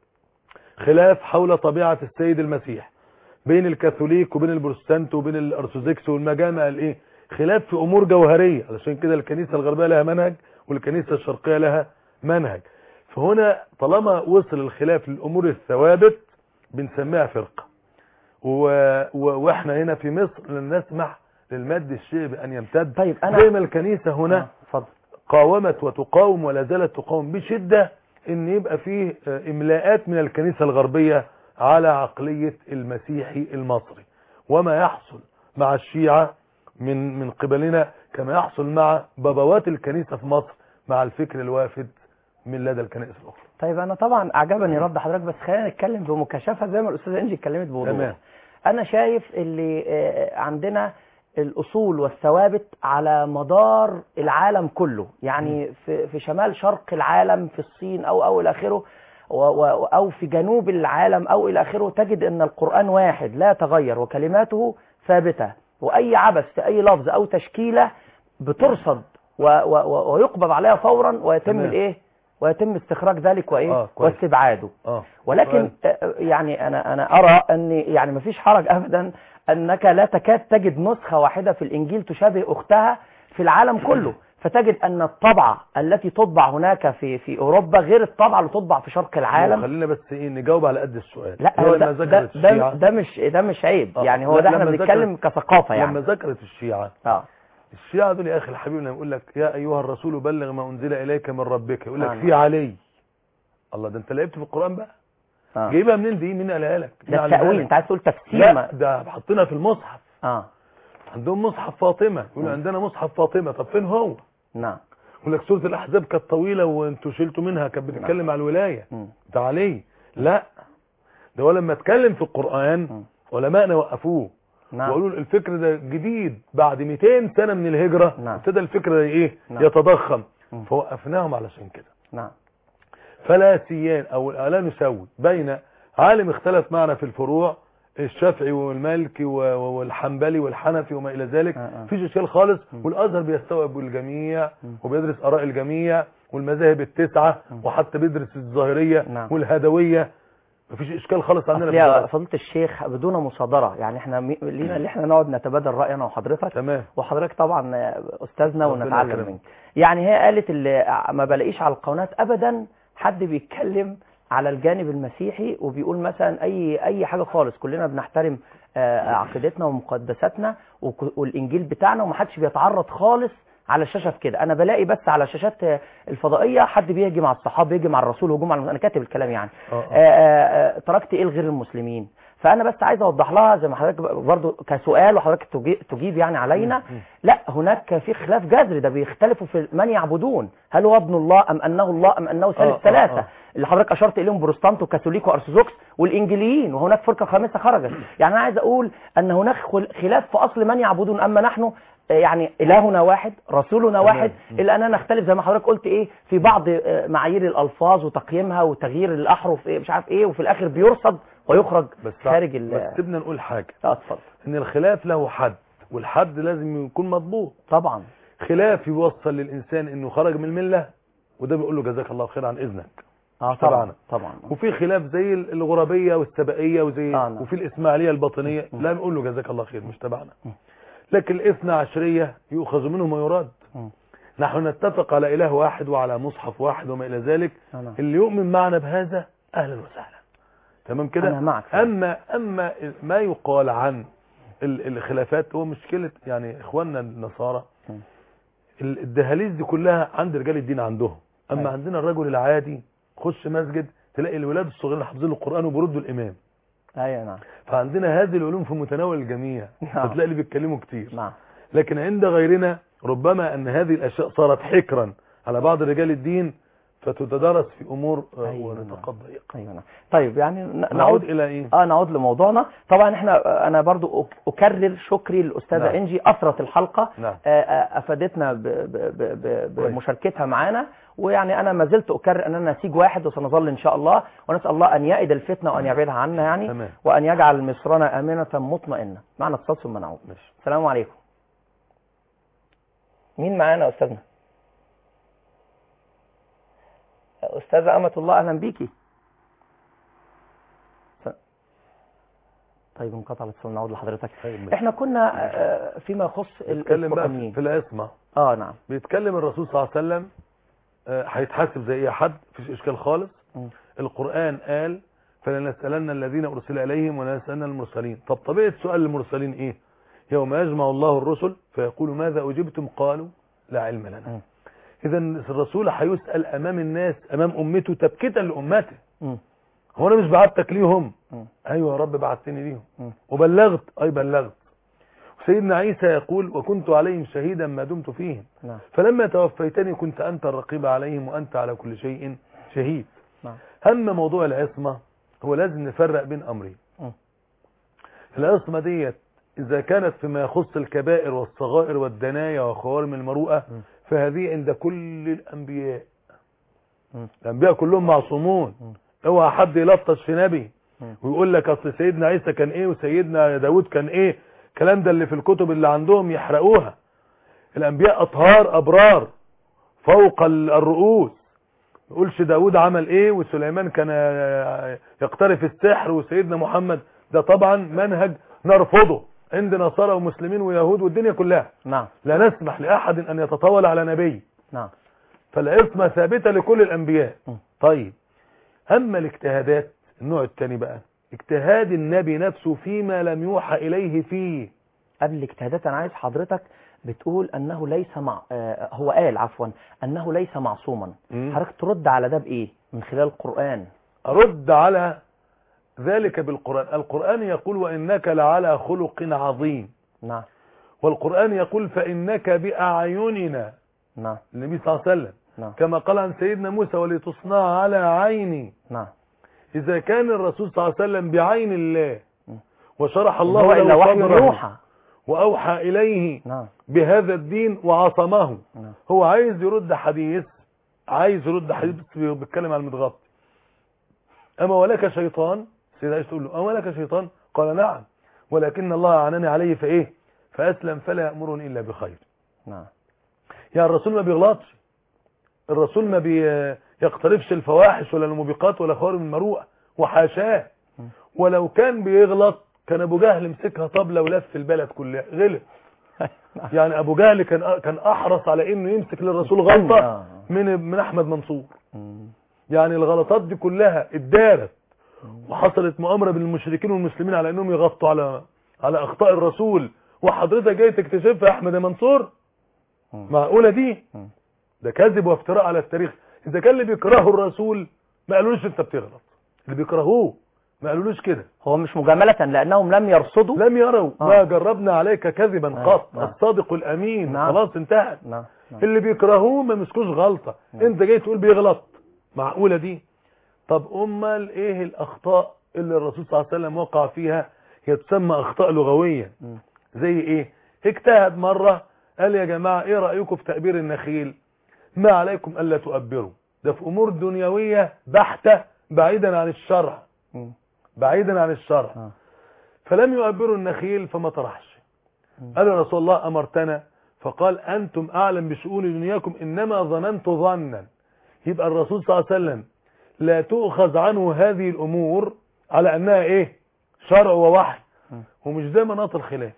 خلاف حول طبيعة السيد المسيح بين الكاثوليك وبين البروتستانت وبين الارثوذكس والمجامع الايه خلاف في امور جوهريه علشان كده الكنيسه الغربيه لها منهج والكنيسه الشرقيه لها منهج فهنا طالما وصل الخلاف للامور الثوابت بنسميها فرقه و... و... واحنا هنا في مصر لن نسمح للمد الشيعي بان يمتد طيب انا زي ما الكنيسه هنا آه، اتفضل قاومت وتقاوم ولا زالت تقاوم بشدة ان يبقى فيه آه، املاءات من الكنيسة الغربية على عقلية المسيحي المصري وما يحصل مع الشيعة من من قبلنا كما يحصل مع بابوات الكنيسة في مصر مع الفكر الوافد من لدى الكنائس الاخرى طيب انا طبعا اعجبني رد حضرتك بس خلينا نتكلم بمكاشفه زي ما الاستاذه انجي اتكلمت بوضوح تمام. انا شايف اللي آه، عندنا الاصول والثوابت على مدار العالم كله يعني في في شمال شرق العالم في الصين او او الى اخره و- و- او في جنوب العالم او الى اخره تجد ان القران واحد لا يتغير وكلماته ثابته واي عبث في اي لفظ او تشكيله بترصد و و و ويقبض عليها فورا ويتم تمام. الايه ويتم استخراج ذلك وايه آه، كويس. واستبعاده اه ولكن آه، يعني انا انا ارى ان يعني مفيش حرج ابدا انك لا تكاد تجد نسخه واحده في الانجيل تشابه اختها في العالم كله فتجد ان الطبعه التي تطبع هناك في في اوروبا غير الطبعه اللي تطبع في شرق العالم خلينا بس ايه نجاوب على قد السؤال لا هي هو لما ده ذكرت ده, ده, الشيعة ده مش ده مش عيب آه، يعني هو لا، ده احنا لما بنتكلم ذكرت- كثقافه لما يعني ذكرت الشيعة اه الشيعة دول يا اخي الحبيب لما يقول لك يا ايها الرسول بلغ ما انزل اليك من ربك يقول لك آه. في علي الله ده انت لعبت في القران بقى اه جايبها منين دي مين قالها لك مين ده علمها التاويل لك؟ انت عايز تقول تفسير لا ما ده حاطينها في المصحف اه عندهم مصحف فاطمه يقولوا مم. عندنا مصحف فاطمه طب فين هو نعم يقول لك سوره الاحزاب كانت طويله وانتوا شلتوا منها كانت بتتكلم على الولايه مم. ده علي لا ده هو لما اتكلم في مم. القران علمائنا وقفوه نعم وقالوا له الفكر ده جديد بعد 200 سنه من الهجره نعم. ابتدى الفكر ده ايه نعم. يتضخم مم. فوقفناهم علشان كده نعم فلا سيان او لا نسوي بين عالم اختلف معنا في الفروع الشافعي والمالكي و- و- والحنبلي والحنفي وما الى ذلك آه، آه. مفيش اشكال خالص مم. والازهر بيستوعب الجميع مم. وبيدرس اراء الجميع والمذاهب التسعه مم. وحتى بيدرس الظاهريه نعم. والهدويه مفيش اشكال خالص عندنا أصل في يا الدراسة. فضيله الشيخ بدون مصادره يعني احنا مي- لينا اللي احنا نقعد نتبادل راي انا وحضرتك تمام وحضرتك طبعا استاذنا ربنا ونتعلم يكرمك. منك يعني هي قالت اللي ما بلاقيش على القناه ابدا حد بيتكلم على الجانب المسيحي وبيقول مثلا اي اي حاجه خالص كلنا بنحترم آه، عقيدتنا ومقدساتنا وك- والانجيل بتاعنا ومحدش بيتعرض خالص على الشاشه في كده انا بلاقي بس على الشاشات آه، الفضائيه حد بيهجم على الصحابه بيهجم على الرسول هجوم على انا كاتب الكلام يعني آه، آه، آه. آه، آه، تركت ايه لغير المسلمين فانا بس عايز اوضح لها زي ما حضرتك برضو كسؤال وحضرتك تجي- تجيب يعني علينا مم. لا هناك في خلاف جذري ده بيختلفوا في من يعبدون هل هو ابن الله ام انه الله ام انه آه، ثالث آه، ثلاثه آه. اللي حضرتك اشرت اليهم بروتستانت وكاثوليك وارثوذكس والانجيليين وهناك فرقه خامسه خرجت يعني انا عايز اقول ان هناك خل- خلاف في اصل من يعبدون اما نحن آه، يعني الهنا واحد رسولنا واحد مم. الا اننا نختلف زي ما حضرتك قلت ايه في بعض آه، معايير الالفاظ وتقييمها وتغيير الاحرف إيه مش عارف ايه وفي الاخر بيرصد ويخرج بس خارج ال بس سيبنا نقول حاجه آه، اتفضل ان الخلاف له حد والحد لازم يكون مضبوط طبعا خلاف يوصل للانسان انه خرج من المله وده بيقول له جزاك الله خير عن اذنك اه مش طبعا تبعنا. طبعا وفي خلاف زي الغربيه والسبائيه وزي آه، نعم. وفي الاسماعيليه الباطنيه م. لا نقول له جزاك الله خير مش تبعنا م. لكن الاثنى عشريه يؤخذ منه ما يراد م. نحن نتفق على اله واحد وعلى مصحف واحد وما الى ذلك آه، نعم. اللي يؤمن معنا بهذا اهلا وسهلا تمام كده أنا معك. اما اما ما يقال عن ال- الخلافات هو مشكله يعني اخواننا النصارى م. ال- الدهاليز دي كلها عند رجال الدين عندهم اما أيوة. عندنا الرجل العادي خش مسجد تلاقي الولاد الصغيرين حافظين القران وبيردوا الامام ايوه نعم فعندنا هذه العلوم في متناول الجميع نعم. فتلاقي اللي بيتكلموا كتير نعم لكن عند غيرنا ربما ان هذه الاشياء صارت حكرا على بعض رجال الدين فتتدرس في امور آه، أيوة. ونطاقات ضيقه ايوه نعم طيب يعني ن- نعود نعود الى ايه اه نعود لموضوعنا طبعا احنا انا برضو أك- اكرر شكري للاستاذه نعم. انجي اثرت الحلقه نعم. آه، آه، افادتنا ب- ب- ب- ب- كويس. بمشاركتها معانا ويعني انا ما زلت اكرر اننا نسيج واحد وسنظل ان شاء الله ونسال الله ان يئد الفتنه وان يبعدها عنا يعني تمام. وان يجعل مصرنا امنه مطمئنه معنا اتصال ثم نعود ماشي السلام عليكم مين معانا يا استاذنا استاذه امه الله اهلا بيكي س- طيب انقطع الاتصال نعود لحضرتك طيب ماشي. احنا كنا آه، فيما يخص ال- بيتكلم بقى في القرآنيين في العصمه اه نعم بيتكلم الرسول صلى الله عليه وسلم آه، هيتحاسب زي اي حد مفيش اشكال خالص مم. القران قال فلنسالن الذين ارسل اليهم ولنسالن المرسلين طب طبيعه سؤال المرسلين ايه يوم يجمع الله الرسل فيقول ماذا اجبتم قالوا لا علم لنا مم. اذا الرسول هيسال امام الناس امام امته تبكيتا لامته مم. هو انا مش بعتك ليهم مم. ايوه يا رب بعتني ليهم مم. وبلغت اي بلغت سيدنا عيسى يقول وكنت عليهم شهيدا ما دمت فيهم نعم فلما توفيتني كنت أنت الرقيب عليهم وأنت على كل شيء شهيد نعم هم موضوع العصمة هو لازم نفرق بين أمرين مم. العصمة ديت إذا كانت فيما يخص الكبائر والصغائر والدنايا وخوارم المروءة مم. فهذه عند كل الأنبياء مم. الأنبياء كلهم معصومون مم. اوعى حد يلطش في نبي مم. ويقول لك اصل سيدنا عيسى كان ايه وسيدنا داود كان ايه الكلام ده اللي في الكتب اللي عندهم يحرقوها الانبياء اطهار ابرار فوق ال- الرؤوس ما يقولش داود عمل ايه وسليمان كان يقترف السحر وسيدنا محمد ده طبعا منهج نرفضه عند نصارى ومسلمين ويهود والدنيا كلها نعم لا نسمح لأحد أن يتطاول على نبي نعم فالعصمة ثابتة لكل الأنبياء م. طيب أما الاجتهادات النوع الثاني بقى اجتهاد النبي نفسه فيما لم يوحى إليه فيه قبل الاجتهادات انا عايز حضرتك بتقول انه ليس مع آه هو قال عفوا انه ليس معصوما مم. حضرتك ترد على ده بايه من خلال القرآن أرد على ذلك بالقرآن القرآن يقول وإنك لعلى خلق عظيم نعم والقرآن يقول فإنك بأعيننا نعم النبي صلى الله عليه وسلم نعم كما قال عن سيدنا موسى ولتصنع على عيني نعم إذا كان الرسول صلى الله عليه وسلم بعين الله م. وشرح الله الله هو الا له وحي صدره يوحى وأوحى إليه نعم بهذا الدين وعصمه نعم هو عايز يرد حديث عايز يرد حديث بس بيتكلم عن المتغطي أما ولك شيطان سيدة عائشة تقول له أما ولك شيطان قال نعم ولكن الله أعناني عليه فإيه فأسلم فلا يأمرني إلا بخير نعم يعني الرسول ما بيغلطش الرسول ما بيقترفش الفواحش ولا الموبقات ولا خوارم المروءة وحاشاه ولو كان بيغلط كان ابو جهل مسكها طبلة ولف البلد كلها غلط يعني ابو جهل كان كان احرص على انه يمسك للرسول غلطة آه. من من احمد منصور مم. يعني الغلطات دي كلها اتدارت وحصلت مؤامرة بين المشركين والمسلمين على انهم يغطوا على على اخطاء الرسول وحضرتك جاي تكتشفها يا احمد يا منصور مم. معقولة دي مم. ده كذب وافتراء على التاريخ اذا كان اللي بيكرهه الرسول ما قالولوش انت بتغلط اللي بيكرهوه ما قالولوش كده هو مش مجاملة لانهم لم يرصدوا لم يروا آه. ما جربنا عليك كذبا آه. قط آه. الصادق الامين نعم. خلاص انتهت نعم نعم اللي بيكرهوه ما مسكوش غلطة نعم. انت جاي تقول بيغلط معقولة دي طب امال ايه الاخطاء اللي الرسول صلى الله عليه وسلم وقع فيها هي تسمى اخطاء لغوية مم. زي ايه اجتهد مرة قال يا جماعة ايه رأيكم في تأبير النخيل ما عليكم الا تؤبروا ده في امور دنيوية بحتة بعيدا عن الشرع مم. بعيدا عن الشرع آه. فلم يؤبروا النخيل فما طرحش مم. قال يا رسول الله أمرتنا فقال أنتم أعلم بشؤون دنياكم إنما ظننت ظنا يبقى الرسول صلى الله عليه وسلم لا تؤخذ عنه هذه الأمور على أنها إيه شرع ووحي مم. ومش ده مناط الخلاف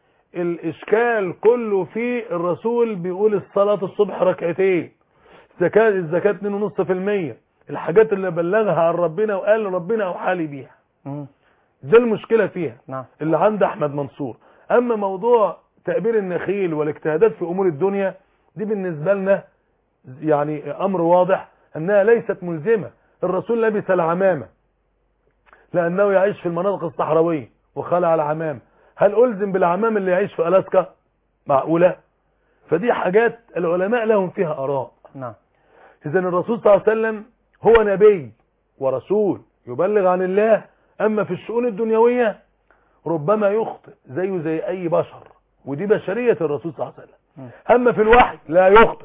الإشكال كله في الرسول بيقول الصلاة الصبح ركعتين زكاة الزكاة 2.5% الحاجات اللي بلغها عن ربنا وقال ربنا أوحى لي بيها مم. ده المشكلة فيها نعم اللي عند احمد منصور اما موضوع تأبير النخيل والاجتهادات في امور الدنيا دي بالنسبة لنا يعني امر واضح انها ليست ملزمة الرسول لبس العمامة لانه يعيش في المناطق الصحراوية وخلع العمام هل الزم بالعمام اللي يعيش في الاسكا معقولة فدي حاجات العلماء لهم فيها اراء نعم اذا الرسول صلى الله عليه وسلم هو نبي ورسول يبلغ عن الله اما في الشؤون الدنيوية ربما يخطئ زيه زي اي بشر ودي بشرية الرسول صلى الله عليه وسلم اما في الوحي لا يخطئ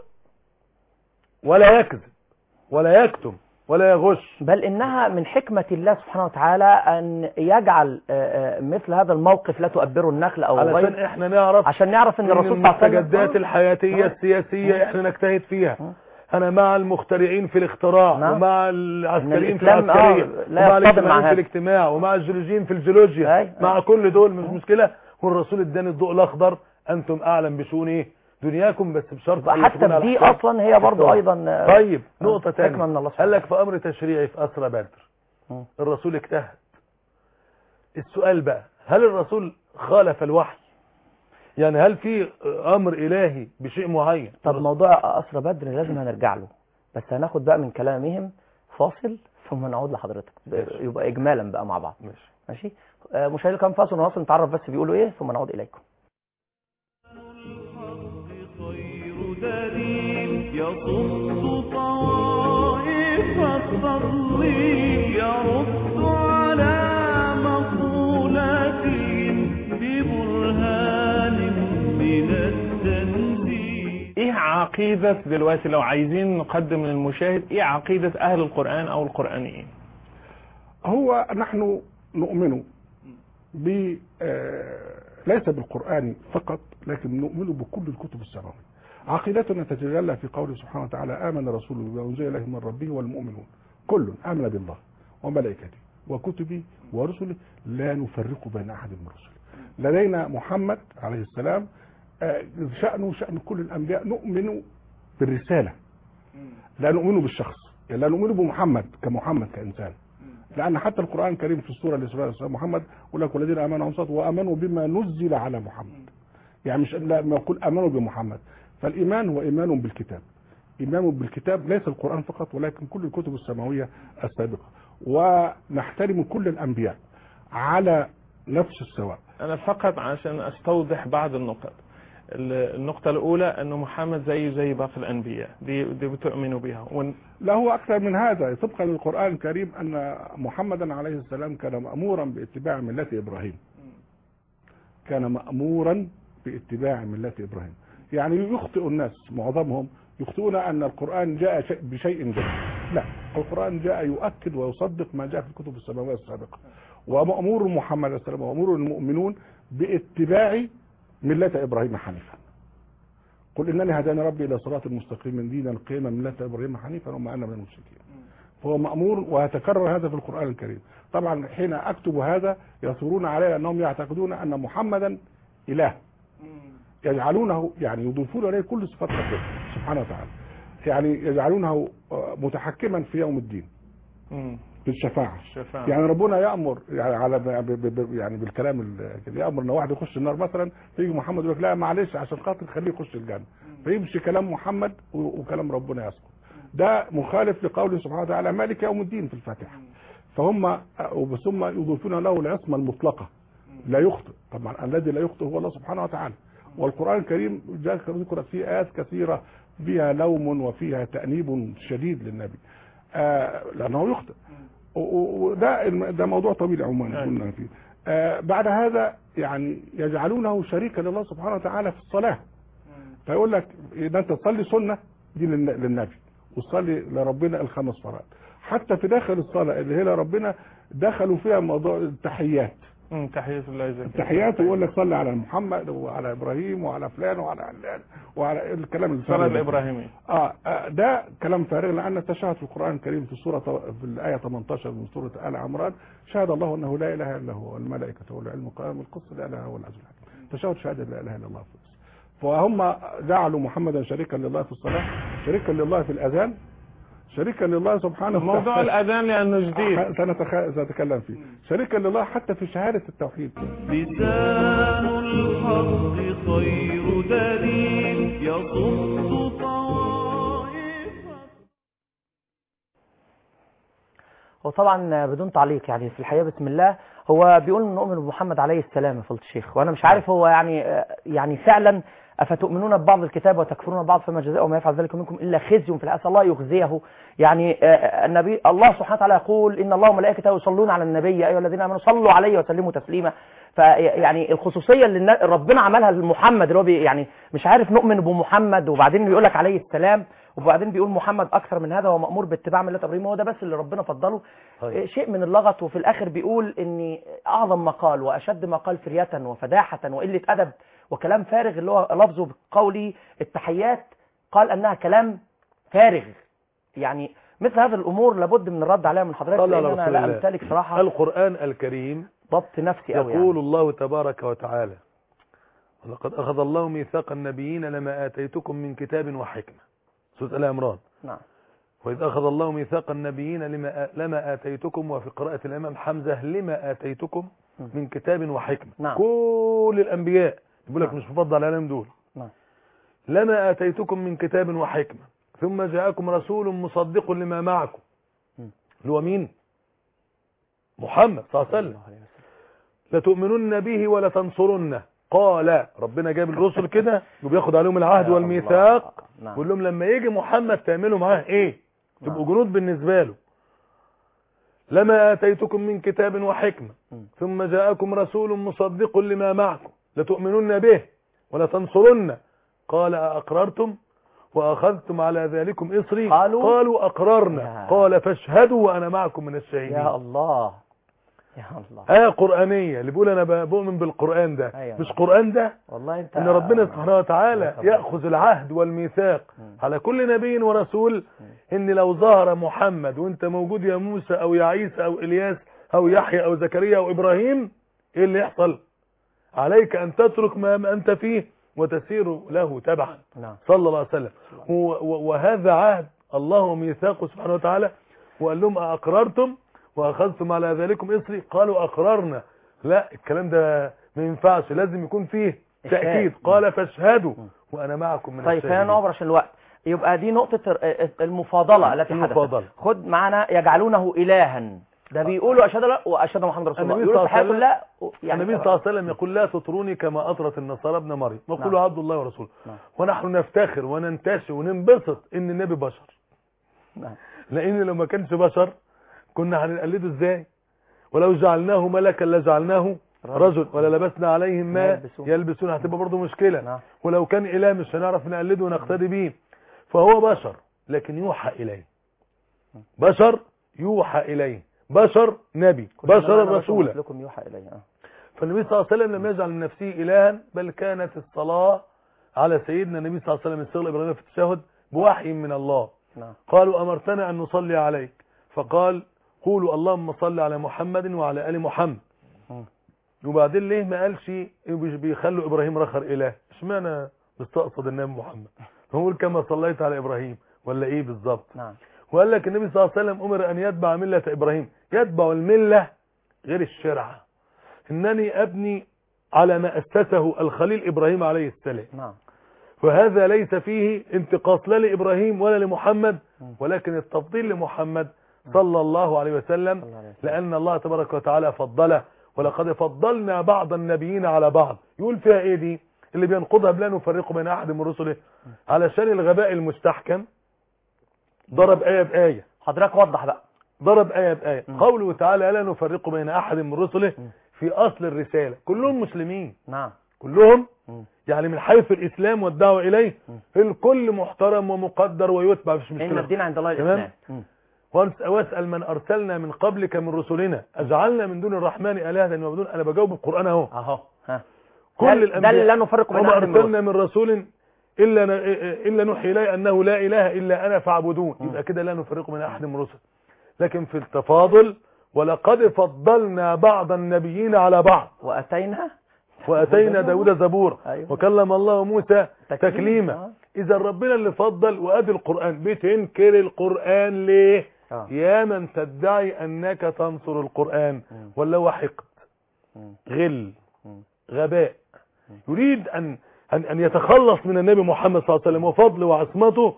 ولا يكذب ولا يكتم ولا يغش بل انها من حكمة الله سبحانه وتعالى ان يجعل آه، آه، مثل هذا الموقف لا تؤبره النخل او علشان غير احنا نعرف عشان نعرف ان ان الرسول صلى الله عليه المستجدات وسلم الحياتية آه. السياسية احنا نجتهد فيها آه. انا مع المخترعين في الاختراع نعم. ومع العسكريين في الإسلام، آه، العسكرية لا ومع يصطدم مع الاجتماعيين في هذا. الاجتماع ومع الجيولوجيين في الجيولوجيا أي، مع أي. كل دول مش مشكلة والرسول اداني الضوء الاخضر انتم اعلم بشؤون ايه دنياكم بس بشرط أن حتى تكون على دي حساب اصلا هي برضو الدول. ايضا آه، طيب آه، نقطة تانية حكمة من الله قال سبحانه لك في امر تشريعي في اسرى بدر مم. الرسول اجتهد السؤال بقى هل الرسول خالف الوحي يعني هل في امر الهي بشيء معين طب موضوع أسرى بدر لازم هنرجع له بس هناخد بقى من كلامهم فاصل ثم نعود لحضرتك ب- ماشي. يبقى إجمالا بقى مع بعض ماشي ماشي آه، مشاهدي كام فاصل ونواصل نتعرف بس بيقولوا إيه ثم نعود إليكم خير دليل يصد طوائف الفضل يرد على مقولات ببرهان من التنزيل ايه عقيدة دلوقتي لو عايزين نقدم للمشاهد ايه عقيدة اهل القرآن او القرآنيين هو نحن نؤمن ب آه، ليس بالقرآن فقط لكن نؤمن بكل الكتب السماوية عقيدتنا تتجلى في قوله سبحانه وتعالى آمن رسوله بما أنزل إليه من ربه والمؤمنون كل آمن بالله وملائكته وكتبه ورسله لا نفرق بين أحد من رسله لدينا محمد عليه السلام آه، شأنه شأن كل الأنبياء نؤمن بالرسالة لا نؤمن بالشخص يعني لا نؤمن بمحمد كمحمد كإنسان لأن حتى القرآن الكريم في السورة اللي اسمها محمد يقول لك والذين آمنوا وصدقوا وآمنوا بما نزل على محمد يعني مش لا ما يقول آمنوا بمحمد فالإيمان هو إيمان بالكتاب إيمان بالكتاب ليس القرآن فقط ولكن كل الكتب السماوية السابقة ونحترم كل الأنبياء على نفس السواء أنا فقط عشان أستوضح بعض النقط ال- النقطة الأولى أنه محمد زيه زي باقي الأنبياء دي, دي بتؤمنوا بها ون- لا هو أكثر من هذا طبقا للقرآن الكريم أن محمدا عليه السلام كان مأمورا باتباع ملة إبراهيم كان مأمورا باتباع ملة إبراهيم يعني يخطئ الناس معظمهم يخطئون أن القرآن جاء شيء- بشيء جديد لا القرآن جاء يؤكد ويصدق ما جاء في الكتب السماوية السابقة ومأمور محمد عليه السلام ومأمور المؤمنون باتباع ملة إبراهيم حنيفا قل إنني هداني ربي إلى صراط مستقيم دينا قيما ملة إبراهيم حنيفا وما أنا من المشركين فهو مأمور ويتكرر هذا في القرآن الكريم طبعا حين أكتب هذا يثورون علي أنهم يعتقدون أن محمدا إله يجعلونه يعني يضيفون إليه كل صفات ربنا سبحانه وتعالى يعني يجعلونه آه، متحكما في يوم الدين مم. بالشفاعة الشفاعة. يعني ربنا يأمر يعني على ب- ب- ب- يعني بالكلام ال- كده يأمر ان واحد يخش النار مثلا فيجي محمد يقول لك لا معلش عشان خاطر خليه يخش الجنة فيمشي كلام محمد و- وكلام ربنا يسقط ده مخالف لقوله سبحانه وتعالى مالك يوم الدين في الفاتحة فهم ثم يضيفون له العصمة المطلقة لا يخطئ طبعا الذي لا يخطئ هو الله سبحانه وتعالى والقرآن الكريم جاء ذكرت فيه آيات كثيرة فيها لوم وفيها تأنيب شديد للنبي آه لأنه يخطئ و- و- وده الم- ده موضوع طويل عموما أيوة. قلنا فيه آه بعد هذا يعني يجعلونه شريكا لله سبحانه وتعالى في الصلاة فيقول لك إذا أنت تصلي سنة دي للن- للنبي وتصلي لربنا الخمس فرائض حتى في داخل الصلاة اللي هي لربنا دخلوا فيها موضوع التحيات مم. تحية الله زكي التحيات ويقول لك صلي على محمد وعلى ابراهيم وعلى فلان وعلى علان وعلى الكلام الفارغ الصلاة ده. الإبراهيمية اه آه، ده كلام فارغ لان التشهد في القران الكريم في سوره في الايه 18 من سوره ال عمران شهد الله انه لا اله الا هو والملائكه والعلم قائم القسط لا اله هو العزيز الحكيم تشهد شهاده لا اله الا الله في القدس. فهم جعلوا محمدا شريكا لله في الصلاه شريكا لله في الاذان شريكا لله سبحانه موضوع الأذان لأنه جديد سنتخ- سنتكلم فيه شريكا لله حتى في شهاده التوحيد لسان الحق خير دليل يصد طائفة هو طبعا بدون تعليق يعني في الحقيقه بسم الله هو بيقول نؤمن بمحمد عليه السلام يا فضيله الشيخ وانا مش عارف هو يعني يعني فعلا افتؤمنون ببعض الكتاب وتكفرون ببعض فما جزاء ما يفعل ذلك منكم الا خزي في الحياه الله يخزيه يعني آه، النبي الله سبحانه وتعالى يقول ان الله وملائكته يصلون على النبي يا ايها الذين امنوا صلوا عليه وسلموا تسليما فيعني الخصوصيه اللي النا- ربنا عملها لمحمد اللي هو بي- يعني مش عارف نؤمن بمحمد وبعدين بيقول لك عليه السلام وبعدين بيقول محمد اكثر من هذا هو مامور باتباع مله ابراهيم هو ده بس اللي ربنا فضله طيب. شيء من اللغط وفي الاخر بيقول ان اعظم ما قال واشد ما قال فرية وفداحة وقلة ادب وكلام فارغ اللي هو لفظه بقوله التحيات قال انها كلام فارغ يعني مثل هذه الامور لابد من الرد عليها من حضرتك صلى على لان انا رسول لا الله. امتلك صراحه القرآن الكريم ضبط نفسي قوي يقول يعني. الله تبارك وتعالى ولقد أخذ الله ميثاق النبيين لما آتيتكم من كتاب وحكمة سورة آل عمران نعم وإذ أخذ الله ميثاق النبيين لما, لما آتيتكم وفي قراءة الإمام حمزة لما آتيتكم من كتاب وحكمة نعم. كل الأنبياء يقول لك نعم. مش مفضل عليهم دول نعم. لما آتيتكم من كتاب وحكمة ثم جاءكم رسول مصدق لما معكم مم. اللي هو مين محمد صلى الله عليه وسلم لتؤمنن به ولتنصرنه قال ربنا جاب الرسل كده وبياخد عليهم العهد يا والميثاق الله. نعم. بيقول لهم لما يجي محمد تعملوا معاه ايه تبقوا نعم. جنود بالنسبه له لما اتيتكم من كتاب وحكمه مم. ثم جاءكم رسول مصدق لما معكم لتؤمنن به ولتنصرنه قال أأقررتم وأخذتم على ذلكم إصري قالوا- قالوا أقررنا يا. قال فاشهدوا وأنا معكم من الشهيدين يا الله يا الله آية قرآنية اللي بيقول أنا ب- بؤمن بالقرآن ده أيوة. مش قرآن ده والله انت ان ربنا سبحانه وتعالى يا خبر. ياخذ العهد والميثاق على كل نبي ورسول ان لو ظهر محمد وانت موجود يا موسى او يا عيسى او الياس او يحيى او زكريا او ابراهيم ايه اللي يحصل عليك ان تترك ما ما انت فيه وتسير له تبعا نعم صلى الله عليه وسلم و- و- وهذا عهد الله وميثاقه سبحانه وتعالى وقال لهم أقررتم وأخذتم على ذلكم إصري قالوا أقررنا لا الكلام ده ما ينفعش لازم يكون فيه تأكيد إشهاد. قال فاشهدوا وأنا معكم من طيب خلينا الشاهدين. نعبر عشان الوقت يبقى دي نقطة ال- المفاضلة التي حدثت المفاضلة. خد معنا يجعلونه إلها ده بيقولوا أشهد لا وأشهد محمد رسول الله النبي يقولوا صلى في الله عليه حياته لا يعني النبي صلى الله عليه وسلم يقول لا تطروني كما أطرت النصارى ابن مريم وقولوا نعم. عبد الله ورسوله نعم. ونحن نفتخر وننتشي وننبسط ان النبي بشر نعم. لان لو ما كانش بشر كنا هنقلده ازاي ولو جعلناه ملكا لجعلناه رجل. رجل ولا لبسنا عليهم ما يلبسون. يلبسون هتبقى برضه مشكلة نعم. ولو كان إله مش هنعرف نقلده ونقتدي بيه فهو بشر لكن يوحى إليه بشر يوحى إليه بشر نبي بشر الرسول لكم يوحى إليه آه. فالنبي صلى الله عليه وسلم لم يجعل لنفسه إلها بل كانت الصلاة على سيدنا النبي صلى الله عليه وسلم الصلاة الإبراهيمية في التشهد بوحي من الله نعم قالوا أمرتنا أن نصلي عليك فقال قولوا اللهم صل على محمد وعلى آل محمد مم. وبعدين ليه ما قالش بيخلوا إبراهيم رخر إله اشمعنى بيستقصد النبي محمد هو يقول كما صليت على إبراهيم ولا إيه بالظبط نعم وقال لك النبي صلى الله عليه وسلم أمر أن يتبع ملة إبراهيم يتبع الملة غير الشرعة إنني أبني على ما أسسه الخليل إبراهيم عليه السلام نعم وهذا ليس فيه انتقاص لا لإبراهيم ولا لمحمد مم. ولكن التفضيل لمحمد صلى الله عليه وسلم صلى الله عليه وسلم. لأن الله تبارك وتعالى فضله ولقد فضلنا بعض النبيين على بعض يقول فيها ايه دي اللي بينقضها بلا نفرق بين أحد من رسله علشان الغباء المستحكم ضرب آية بآية حضرتك وضح بقى ضرب آية بآية مم. قوله تعالى لا نفرق بين أحد من رسله مم. في أصل الرسالة كلهم مسلمين نعم كلهم مم. يعني من حيث الإسلام والدعوة إليه مم. الكل محترم ومقدر ويتبع مفيش إن مشكلة الدين عند الله تمام؟ الإسلام مم. وأنس- واسأل من أرسلنا من قبلك من رسلنا أجعلنا من دون الرحمن آلهة يعبدون أنا بجاوب القرآن أهو أهو ها كل ده- الأنبياء ده اللي لا نفرق بين وما أحد من أرسلنا من رسول إلا ن... إلا نوحي إليه أنه لا إله إلا أنا فاعبدون مم. يبقى كده لا نفرق بين أحد من رسل لكن في التفاضل ولقد فضلنا بعض النبيين على بعض وأتينا وأتينا داود زبور أيوة. وكلم الله موسى تكليما. تكليما آه. إذا ربنا اللي فضل وأدي القرآن بتنكر القرآن ليه آه. يا من تدعي أنك تنصر القرآن مم. ولا هو حقد مم. غل مم. غباء يريد أن, أن, أن يتخلص من النبي محمد صلى الله عليه وسلم وفضله وعصمته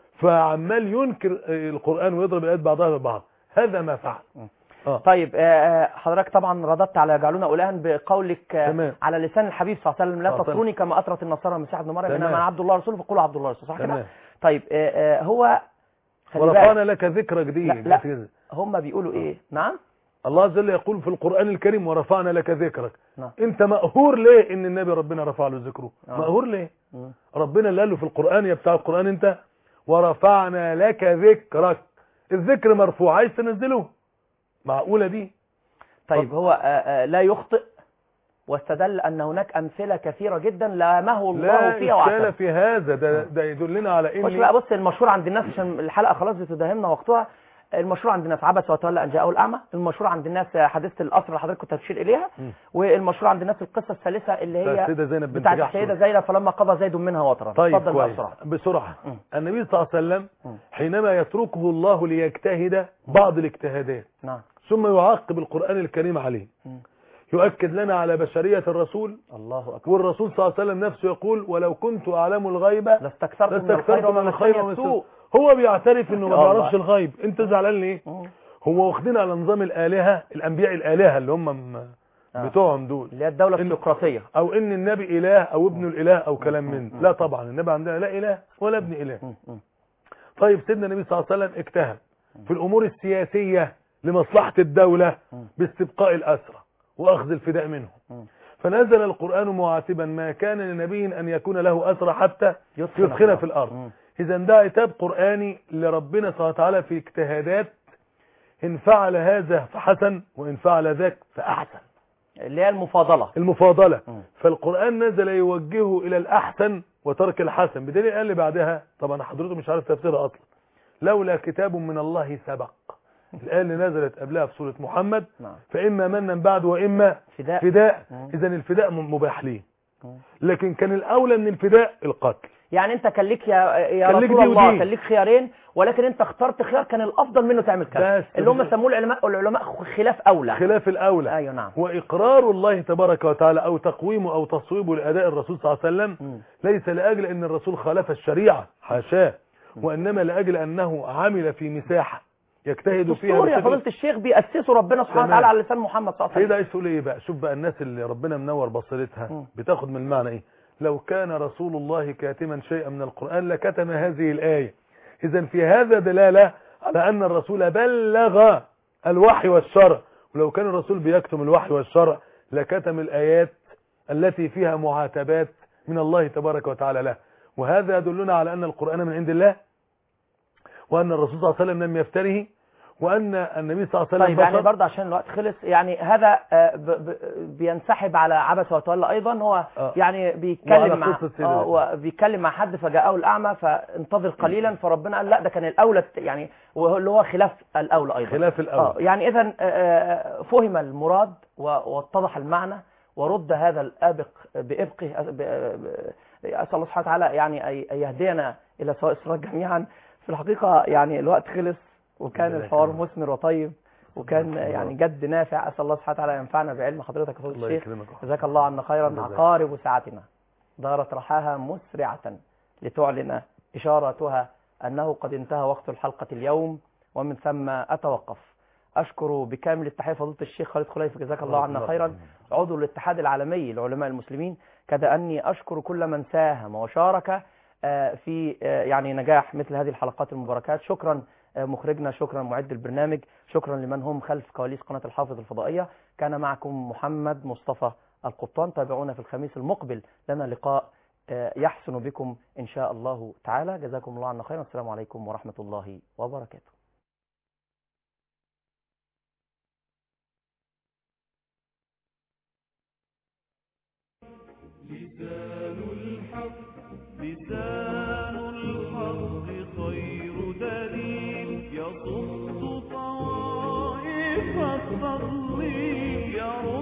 فعمال ينكر آه، القرآن ويضرب الآيات بعضها ببعض هذا ما فعل آه. طيب آه، آه، حضرتك طبعا رددت على جعلونا ألها بقولك آه، تمام. على لسان الحبيب صلى الله عليه وسلم لا صلى الله عليه تطروني كما أطرت النصارى المسيح ابن مريم تمام. إنما أنا عبد الله ورسوله فقولوا عبد الله ورسوله صح كده؟ تمام طيب آه، آه، هو خلي ورفعنا بالك لك ذكرى جديد لا, لا هم بيقولوا إيه نعم الله عز وجل يقول في القرآن الكريم ورفعنا لك ذكرك نعم انت مقهور ليه ان النبي ربنا رفع له ذكره آه. مقهور ليه مم. ربنا اللي قال له في القرآن يا بتاع القرآن انت ورفعنا لك ذكرك الذكر مرفوع عايز تنزله معقولة دي طيب هو آه، آه، لا يخطئ واستدل أن هناك أمثلة كثيرة جدا لامه الله لا فيها إشكال وعسى في هذا ده, ده يدلنا على خش ان بقى بص المشهور عند الناس عشان الحلقة خلاص بتداهمنا وقتها المشهور عند الناس عبس وتولى ان جاءه الاعمى المشهور عند الناس حادثه القصر اللي حضرتك كنت هتشير اليها مم. والمشهور عند الناس القصه الثالثه اللي بتاع هي السيدة زينب بنت بتاعت جحش. السيده زينب فلما قضى زيد منها وطرا طيب اتفضل بقى كويس بسرعه بسرعة مم. النبي صلى الله عليه وسلم مم. حينما يتركه الله ليجتهد بعض الاجتهادات نعم ثم يعاقب القرآن الكريم عليه مم. يؤكد لنا على بشرية الرسول الله اكبر والرسول صلى الله عليه وسلم نفسه يقول ولو كنت أعلم الغيب لاستكثرت من الخير لاستكثرت وما من الخير مسني ومن السوء السوء هو بيعترف انه ما يا الله. بيعرفش الغيب انت زعلان ليه مم. هو واخدين على نظام الآلهة الأنبياء الآلهة اللي هم م- آه. بتوعهم دول اللي هي الدوله إن- الثيوقراطيه او ان النبي اله او ابن الاله او كلام من لا طبعا النبي عندنا لا اله ولا ابن اله مم. مم. طيب سيدنا النبي صلى الله عليه وسلم اجتهد في الامور السياسية لمصلحة الدولة مم. باستبقاء الاسرى واخذ الفداء منهم مم. فنزل القرآن معاتبا ما كان لنبي ان يكون له اسرى حتى يدخن يدخن في الارض مم. اذا ده عتاب قرآني لربنا سبحانه وتعالى في اجتهادات إن فعل هذا فحسن وإن فعل ذاك فأحسن اللي هي المفاضلة المفاضلة مم. فالقرآن نزل يوجهه إلى الأحسن وترك الحسن بدليل قال لي بعدها طبعا حضرته مش عارف تفسيرها أصلا لولا كتاب من الله سبق الآية اللي نزلت قبلها في سورة محمد نعم فإما منا بعد وإما فداء فداء مم. إذا الفداء م- مباح ليه مم. لكن كان الأولى من الفداء القتل يعني انت كان ليك يا يا كان ليك رسول دي الله ودي. كان ليك خيارين ولكن انت اخترت خيار كان الافضل منه تعمل كذا بس اللي هم بس. سموه العلماء العلماء خلاف اولى خلاف الأولى ايوه نعم وإقرار الله تبارك وتعالى أو تقويمه أو تصويبه لأداء الرسول صلى الله عليه وسلم مم. ليس لأجل أن الرسول خالف الشريعة حاشاه وإنما لأجل أنه عمل في مساحة يجتهد فيها دستور يا بشكل- فضيله الشيخ بيأسسه ربنا سبحانه تمام. وتعالى على لسان محمد صلى الله عليه سيدة وسلم عايز تقول ايه بقى شوف بقى الناس اللي ربنا منور بصيرتها مم. بتاخد من المعنى ايه لو كان رسول الله كاتما شيئا من القرآن لكتم هذه الآية اذا في هذا دلالة على ان الرسول بلغ الوحي والشرع ولو كان الرسول بيكتم الوحي والشرع لكتم الآيات التي فيها معاتبات من الله تبارك وتعالى له وهذا يدلنا على أن القرآن من عند الله وأن الرسول صلى الله عليه وسلم لم يفتره وأن النبي صلى الله عليه وسلم طيب يعني بشر. برضه عشان الوقت خلص يعني هذا آه، ب- ب- بينسحب على عبس وتولى ايضا هو آه. يعني وعلى بيتكلم مع قصة سيدنا اه وبيتكلم مع حد فجاءه الاعمى فانتظر قليلا فربنا قال لا ده كان الاولى يعني وهو- اللي هو خلاف الاولى ايضا خلاف الأول اه يعني اذا فهم المراد و- واتضح المعنى ورد هذا الابق بابقه ب- ب- اسال الله سبحانه وتعالى يعني أن يهدينا الى سواء الصراط جميعا في الحقيقه يعني الوقت خلص وكان ربنا الحوار يكرمك. مثمر وطيب وكان الله. يعني جد نافع اسال الله سبحانه وتعالى ينفعنا بعلم حضرتك يا فضيله الله الشيخ يكرمك جزاك الله عنا خيرا جزاك. عقارب ساعتنا دارت رحاها مسرعة لتعلن إشارتها أنه قد انتهى وقت الحلقة اليوم ومن ثم أتوقف أشكر بكامل التحية فضيلة الشيخ خالد خليفة جزاك الله عنا خيرا عضو الاتحاد العالمي لعلماء المسلمين كذا أني أشكر كل من ساهم وشارك آه، في آه، يعني نجاح مثل هذه الحلقات المباركات شكرا آه، مخرجنا شكرا معد البرنامج شكرا لمن هم خلف كواليس قناة الحافظ الفضائية كان معكم محمد مصطفى القبطان تابعونا في الخميس المقبل لنا لقاء آه، يحسن بكم إن شاء الله تعالى جزاكم الله عنا خيرا والسلام عليكم ورحمة الله وبركاته لسان الحق لسان الحق خير دليل يصد طوائف التضليل يرد